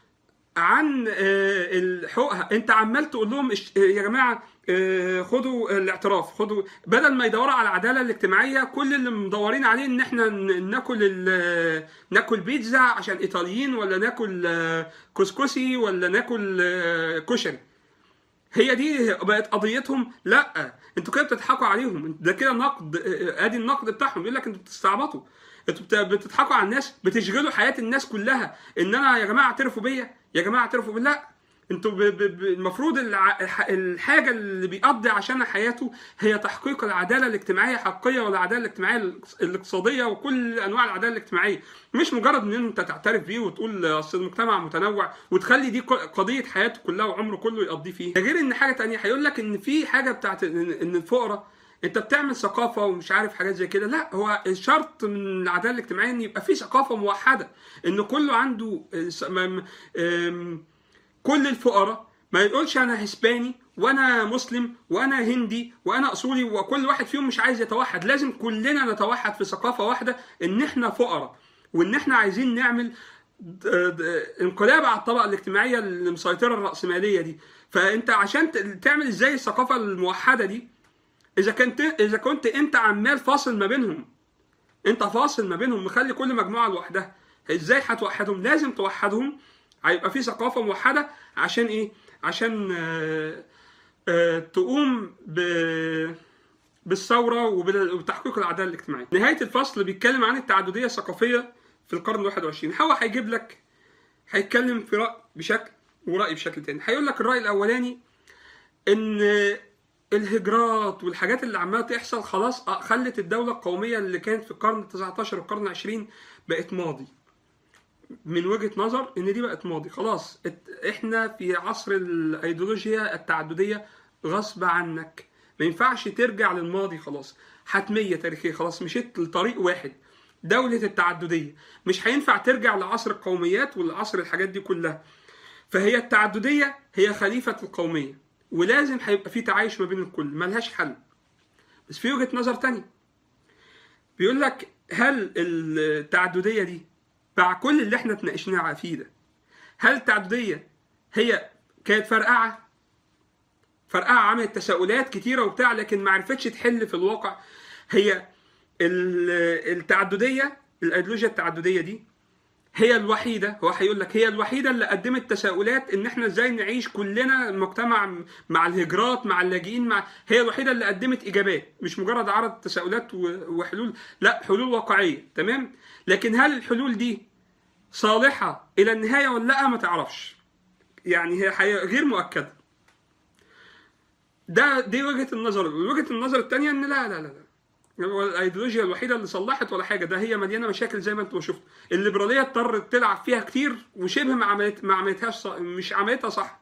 [SPEAKER 1] عن آه، الحقوق انت عمال تقول لهم اشت- آه، يا جماعه آه، خدوا الاعتراف خدوا بدل ما يدوروا على العداله الاجتماعيه كل اللي مدورين عليه ان احنا ن- ناكل ال- ناكل بيتزا عشان ايطاليين ولا ناكل آه، كسكسي ولا ناكل آه، كشري هي دي بقت قضيتهم لا انتوا كده بتضحكوا عليهم ده كده نقد آه، ادي النقد بتاعهم يقول لك انتوا بتستعبطوا انتوا بت- بتضحكوا على الناس بتشغلوا حياه الناس كلها ان انا يا جماعه اعترفوا بيا يا جماعه اعترفوا بيا لا انتوا ب- ب- ب- المفروض الع- الح- الحاجه اللي بيقضي عشانها حياته هي تحقيق العداله الاجتماعيه الحقيقيه والعداله الاجتماعيه الاقتص- الاقتصاديه وكل انواع العداله الاجتماعيه مش مجرد ان انت تعترف بيه وتقول اصل المجتمع متنوع وتخلي دي ق- قضيه حياته كلها وعمره كله يقضيه فيه ده غير ان حاجه تانية هيقول لك ان في حاجه بتاعت ان إن الفقراء انت بتعمل ثقافه ومش عارف حاجات زي كده لا هو الشرط من العداله الاجتماعيه ان يبقى في ثقافه موحده ان كله عنده آه، س- م- آم، كل الفقراء ما يقولش انا هسباني وانا مسلم وانا هندي وانا اصولي وكل واحد فيهم مش عايز يتوحد لازم كلنا نتوحد في ثقافه واحده ان احنا فقراء وان احنا عايزين نعمل د- د- انقلاب على الطبقه الاجتماعيه اللي مسيطره الراسماليه دي فانت عشان ت- تعمل ازاي الثقافه الموحده دي اذا كنت اذا كنت انت عمال فاصل ما بينهم انت فاصل ما بينهم مخلي كل مجموعه لوحدها ازاي هتوحدهم لازم توحدهم هيبقى في ثقافه موحده عشان ايه عشان آه آه تقوم ب بالثوره وبال- وبتحقيق العداله الاجتماعيه نهايه الفصل بيتكلم عن التعدديه الثقافيه في القرن ال21 هو هيجيب لك هيتكلم في راي بشكل وراي بشكل تاني هيقول لك الراي الاولاني ان الهجرات والحاجات اللي عماله تحصل خلاص آه، خلت الدوله القوميه اللي كانت في القرن ال19 والقرن العشرين بقت ماضي من وجهه نظر ان دي بقت ماضي خلاص ات- احنا في عصر الايديولوجيا التعدديه غصب عنك ما ينفعش ترجع للماضي خلاص حتميه تاريخيه خلاص مشيت لطريق واحد دولة التعددية مش هينفع ترجع لعصر القوميات والعصر الحاجات دي كلها فهي التعددية هي خليفة القومية ولازم هيبقى في تعايش ما بين الكل ملهاش حل بس في وجهة نظر تانية بيقول لك هل التعدديه دي مع كل اللي احنا اتناقشناه فيه ده هل التعدديه هي كانت فرقعه فرقعه عملت تساؤلات كتيره وبتاع لكن ما عرفتش تحل في الواقع هي ال- التعدديه الايديولوجيا التعدديه دي هي الوحيده هو هيقول لك هي الوحيده اللي قدمت تساؤلات ان احنا ازاي نعيش كلنا مجتمع مع الهجرات مع اللاجئين مع هي الوحيده اللي قدمت اجابات مش مجرد عرض تساؤلات و- وحلول لا حلول واقعيه تمام لكن هل الحلول دي صالحه الى النهايه ولا لا ما تعرفش يعني هي حقيقة غير مؤكده ده دي وجهه النظر وجهه النظر الثانيه ان لا لا لا لا هو الايديولوجيا الوحيده اللي صلحت ولا حاجه ده هي مليانه مشاكل زي ما انتم شفتوا الليبراليه اضطرت تلعب فيها كتير وشبه ما عملت ما عملتهاش صح مش عملتها صح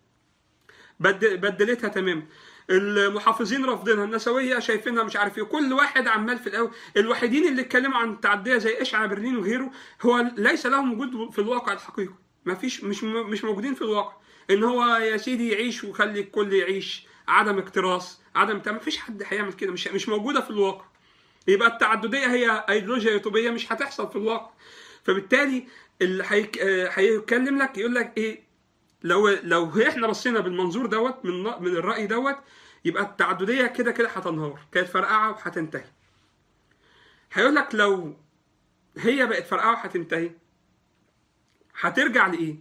[SPEAKER 1] بدل بدلتها تماما المحافظين رافضينها النسويه شايفينها مش عارف ايه كل واحد عمال في الاول الوحيدين اللي اتكلموا عن التعديه زي اشعه برلين وغيره هو ليس لهم وجود في الواقع الحقيقي ما فيش مش مش موجودين في الواقع ان هو يا سيدي يعيش وخلي الكل يعيش عدم اكتراث عدم بتاع ما فيش حد هيعمل كده مش مش موجوده في الواقع يبقى التعدديه هي ايديولوجيا يوتوبيه مش هتحصل في الواقع فبالتالي اللي هيك- آه، هيتكلم لك يقول لك ايه لو لو احنا بصينا بالمنظور دوت من من الراي دوت يبقى التعدديه كده كده هتنهار كانت فرقعه وهتنتهي هيقول لك لو هي بقت فرقعه وهتنتهي هترجع لايه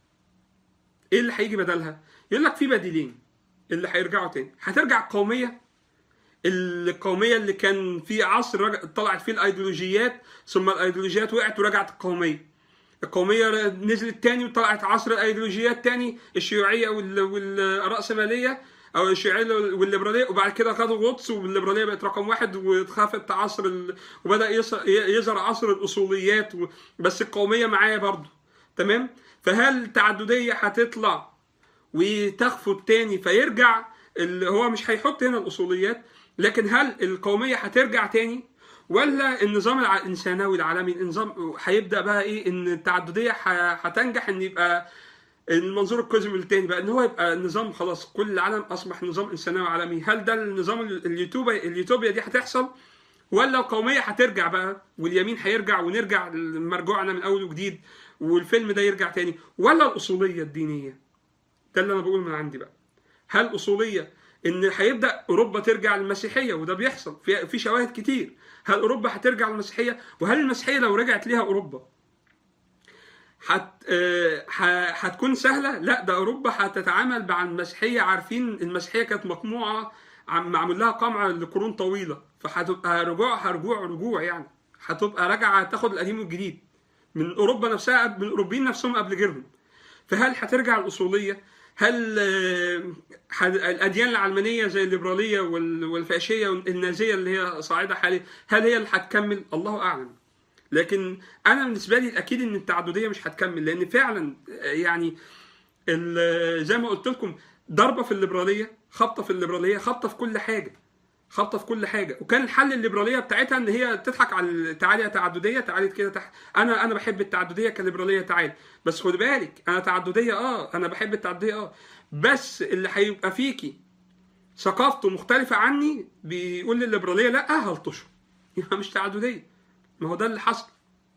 [SPEAKER 1] ايه اللي هيجي بدلها يقول لك في بديلين اللي هيرجعوا تاني هترجع القوميه القوميه اللي كان في عصر رج- طلعت فيه الايديولوجيات ثم الايديولوجيات وقعت ورجعت القوميه القوميه نزلت تاني وطلعت عصر الايديولوجيات تاني الشيوعيه وال- والراسماليه او الشيوعيه والليبراليه وبعد كده خدوا القدس والليبراليه بقت رقم واحد واتخافت عصر ال... وبدا يص- يظهر عصر الاصوليات و... بس القوميه معايا برضو تمام فهل التعدديه هتطلع وتخفض تاني فيرجع اللي هو مش هيحط هنا الاصوليات لكن هل القوميه هترجع تاني ولا النظام الع- الانسانوي العالمي النظام هيبدا بقى ايه ان التعدديه ح- هتنجح ان يبقى المنظور الكوزمي التاني بقى ان هو يبقى النظام خلاص كل العالم اصبح نظام انسانوي عالمي هل ده النظام ال- اليوتوبيا اليوتوبيا دي هتحصل ولا القوميه هترجع بقى واليمين هيرجع ونرجع لمرجوعنا من اول وجديد والفيلم ده يرجع تاني ولا الاصوليه الدينيه ده اللي انا بقوله من عندي بقى هل اصوليه ان هيبدا اوروبا ترجع للمسيحيه وده بيحصل في في شواهد كتير هل اوروبا هترجع للمسيحيه وهل المسيحيه لو رجعت ليها اوروبا هت آه، ه- هتكون سهله لا ده اوروبا هتتعامل مع المسيحيه عارفين المسيحيه كانت مقموعه عم- معمول لها قمع لقرون طويله فهتبقى رجوعها رجوع رجوع يعني هتبقى راجعه تاخد القديم والجديد من اوروبا نفسها من الاوروبيين نفسهم قبل غيرهم فهل هترجع الاصوليه؟ هل آه، ح- الاديان العلمانيه زي الليبراليه وال- والفاشيه والنازيه اللي هي صاعده حاليا هل هي اللي هتكمل؟ الله اعلم. لكن انا بالنسبه لي الاكيد ان التعدديه مش هتكمل لان فعلا آه، يعني ال- زي ما قلت لكم ضربه في الليبراليه خبطه في الليبراليه خبطه في كل حاجه خبطه في كل حاجه وكان الحل الليبراليه بتاعتها ان هي تضحك على ال- تعالي يا تعدديه تعالي كده تحت انا انا بحب التعدديه كليبراليه تعالي بس خد بالك انا تعدديه اه انا بحب التعدديه اه بس اللي هيبقى فيكي ثقافته مختلفه عني بيقول للليبراليه لا هلطشه يبقى مش تعدديه ما هو ده اللي حصل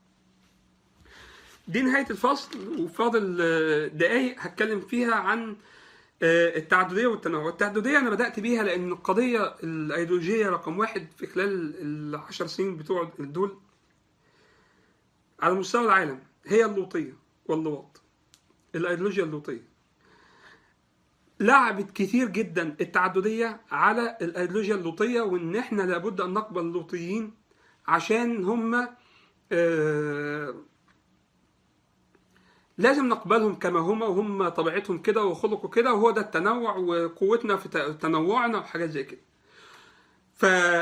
[SPEAKER 1] دي نهاية الفصل وفاضل آه، دقايق هتكلم فيها عن آه، التعددية والتنوع التعددية أنا بدأت بيها لأن القضية الأيديولوجية رقم واحد في خلال العشر سنين بتوع دول على مستوى العالم هي اللوطية واللواط الأيديولوجيا اللوطية لعبت كتير جدا التعددية على الأيديولوجيا اللوطية وإن إحنا لابد أن نقبل اللوطيين عشان هم آه لازم نقبلهم كما هم وهم طبيعتهم كده وخلقوا كده وهو ده التنوع وقوتنا في ت- تنوعنا وحاجات زي كده ف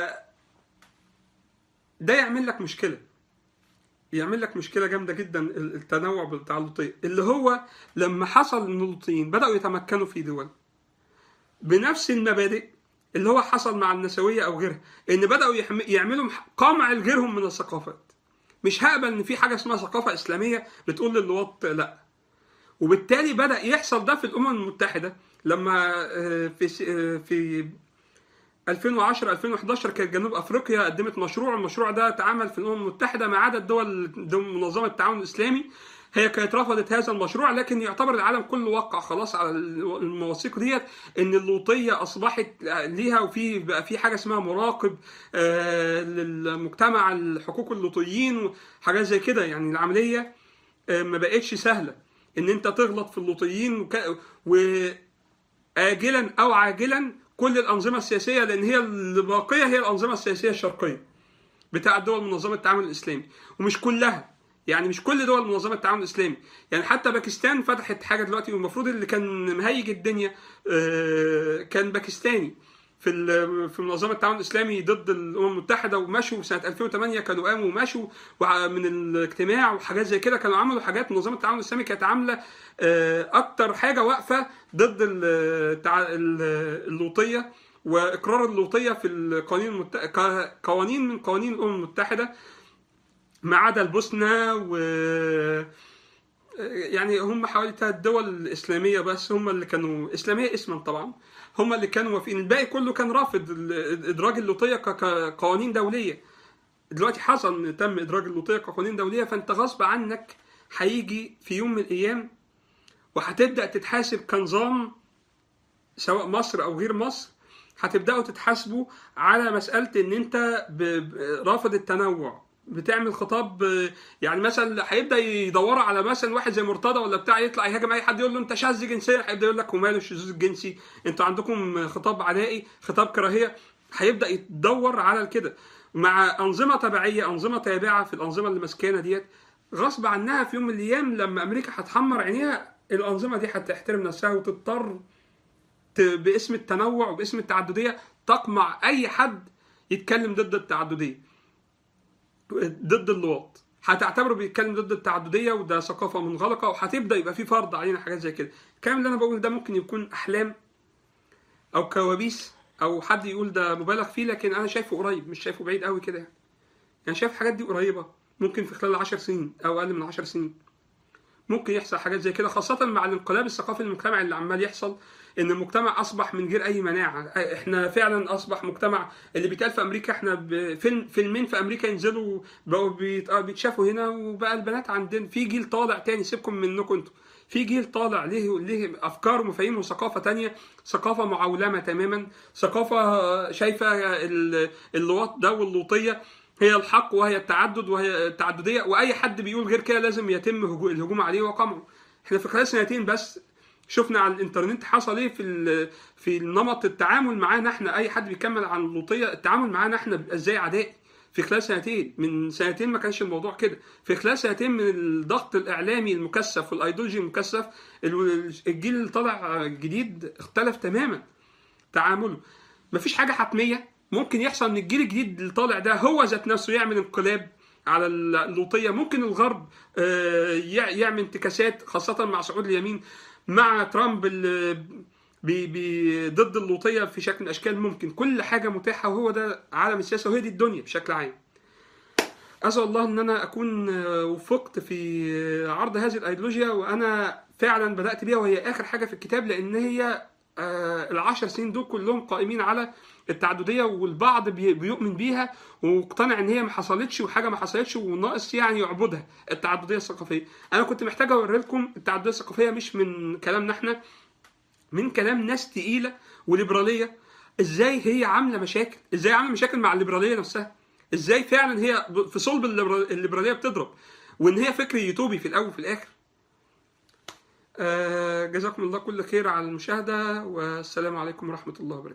[SPEAKER 1] ده يعمل لك مشكله يعمل لك مشكله جامده جدا ال- التنوع بتاع اللوطيه اللي هو لما حصل ان اللوطيين بداوا يتمكنوا في دول بنفس المبادئ اللي هو حصل مع النسويه او غيرها ان بداوا يحم- يعملوا قمع لغيرهم من الثقافات مش هقبل ان في حاجه اسمها ثقافه اسلاميه بتقول للواط لا وبالتالي بدا يحصل ده في الامم المتحده لما آه، في س- آه، في 2010 2011 كانت جنوب افريقيا قدمت مشروع المشروع ده اتعمل في الامم المتحده ما عدا الدول دول منظمه التعاون الاسلامي هي كانت رفضت هذا المشروع لكن يعتبر العالم كله وقع خلاص على المواثيق ديت ان اللوطيه اصبحت ليها وفي بقى في حاجه اسمها مراقب آه، للمجتمع الحقوق اللوطيين وحاجات زي كده يعني العمليه آه، ما بقتش سهله ان انت تغلط في اللوطيين وك- واجلا او عاجلا كل الانظمه السياسيه لان هي اللي باقيه هي الانظمه السياسيه الشرقيه بتاع دول منظمه التعاون الاسلامي ومش كلها يعني مش كل دول منظمه التعاون الاسلامي يعني حتى باكستان فتحت حاجه دلوقتي والمفروض اللي كان مهيج الدنيا آه، كان باكستاني في ال- في منظمه التعاون الاسلامي ضد الامم المتحده ومشوا سنه 2008 كانوا قاموا ومشوا وع- من الاجتماع وحاجات زي كده كانوا عملوا حاجات منظمه التعاون الاسلامي كانت عامله آه، اكتر حاجه واقفه ضد ال- التع- ال- اللوطيه واقرار اللوطيه في القوانين المت... ك- قوانين من قوانين الامم المتحده ما عدا البوسنه و يعني هم حوالي ثلاث دول اسلاميه بس هم اللي كانوا اسلاميه اسما طبعا هم اللي كانوا موافقين الباقي كله كان رافض ال- ادراج اللوطيه ك- كقوانين دوليه دلوقتي حصل ان تم ادراج اللوطيه كقوانين دوليه فانت غصب عنك هيجي في يوم من الايام وهتبدا تتحاسب كنظام سواء مصر او غير مصر هتبداوا تتحاسبوا على مساله ان انت ب- ب- رافض التنوع بتعمل خطاب آه، يعني مثلا هيبدا يدوروا على مثلا واحد زي مرتضى ولا بتاع يطلع يهاجم اي حد يقول له انت شاذ جنسيا هيبدا يقول لك وماله الشذوذ الجنسي انتوا عندكم خطاب عدائي خطاب كراهيه هيبدا يدور على كده مع انظمه تبعيه انظمه تابعه في الانظمه اللي ماسكانا ديت غصب عنها في يوم من الايام لما امريكا هتحمر عينيها الانظمه دي هتحترم نفسها وتضطر ت- باسم التنوع وباسم التعدديه تقمع اي حد يتكلم ضد التعدديه ضد اللواط هتعتبره بيتكلم ضد التعدديه وده ثقافه منغلقه وهتبدا يبقى في فرض علينا حاجات زي كده الكلام اللي انا بقوله ده ممكن يكون احلام او كوابيس او حد يقول ده مبالغ فيه لكن انا شايفه قريب مش شايفه بعيد قوي كده يعني يعني شايف الحاجات دي قريبه ممكن في خلال 10 سنين او اقل من 10 سنين ممكن يحصل حاجات زي كده خاصة مع الانقلاب الثقافي المجتمعي اللي عمال يحصل ان المجتمع اصبح من غير اي مناعة احنا فعلا اصبح مجتمع اللي بيتقال في امريكا احنا ب- فيلم فيلمين في امريكا ينزلوا بقوا بيت- آه بيتشافوا هنا وبقى البنات عندنا في جيل طالع تاني سيبكم منكم انتوا في جيل طالع ليه ليه افكار ومفاهيم وثقافه تانية ثقافه معولمه تماما ثقافه شايفه ال- اللواط ده واللوطيه هي الحق وهي التعدد وهي التعدديه واي حد بيقول غير كده لازم يتم هجو- الهجوم عليه وقمعه احنا في خلال سنتين بس شفنا على الانترنت حصل ايه في ال- في نمط التعامل معانا احنا اي حد بيكمل عن اللوطيه التعامل معانا احنا بيبقى ازاي عدائي في خلال سنتين من سنتين ما كانش الموضوع كده في خلال سنتين من الضغط الاعلامي المكثف والايديولوجي المكثف ال- الجيل اللي طالع جديد اختلف تماما تعامله مفيش حاجه حتميه ممكن يحصل ان الجيل الجديد اللي طالع ده هو ذات نفسه يعمل انقلاب على اللوطيه ممكن الغرب آه، يع- يعمل انتكاسات خاصه مع صعود اليمين مع ترامب اللي بي بي ضد اللوطيه في شكل من الاشكال ممكن كل حاجه متاحه وهو ده عالم السياسه وهي دي الدنيا بشكل عام اسال الله ان انا اكون آه، وفقت في آه، عرض هذه الايديولوجيا وانا فعلا بدات بيها وهي اخر حاجه في الكتاب لان هي آه، العشر سنين دول كلهم قائمين على التعدديه والبعض بي- بيؤمن بيها ومقتنع ان هي ما حصلتش وحاجه ما حصلتش وناقص يعني يعبدها التعدديه الثقافيه انا كنت محتاج اوري لكم التعدديه الثقافيه مش من كلامنا احنا من كلام ناس تقيله وليبراليه ازاي هي عامله مشاكل ازاي عامله مشاكل مع الليبراليه نفسها ازاي فعلا هي ب- في صلب الليبرا- الليبراليه بتضرب وان هي فكر يوتوبي في الاول وفي الاخر آه، جزاكم الله كل خير على المشاهده والسلام عليكم ورحمه الله وبركاته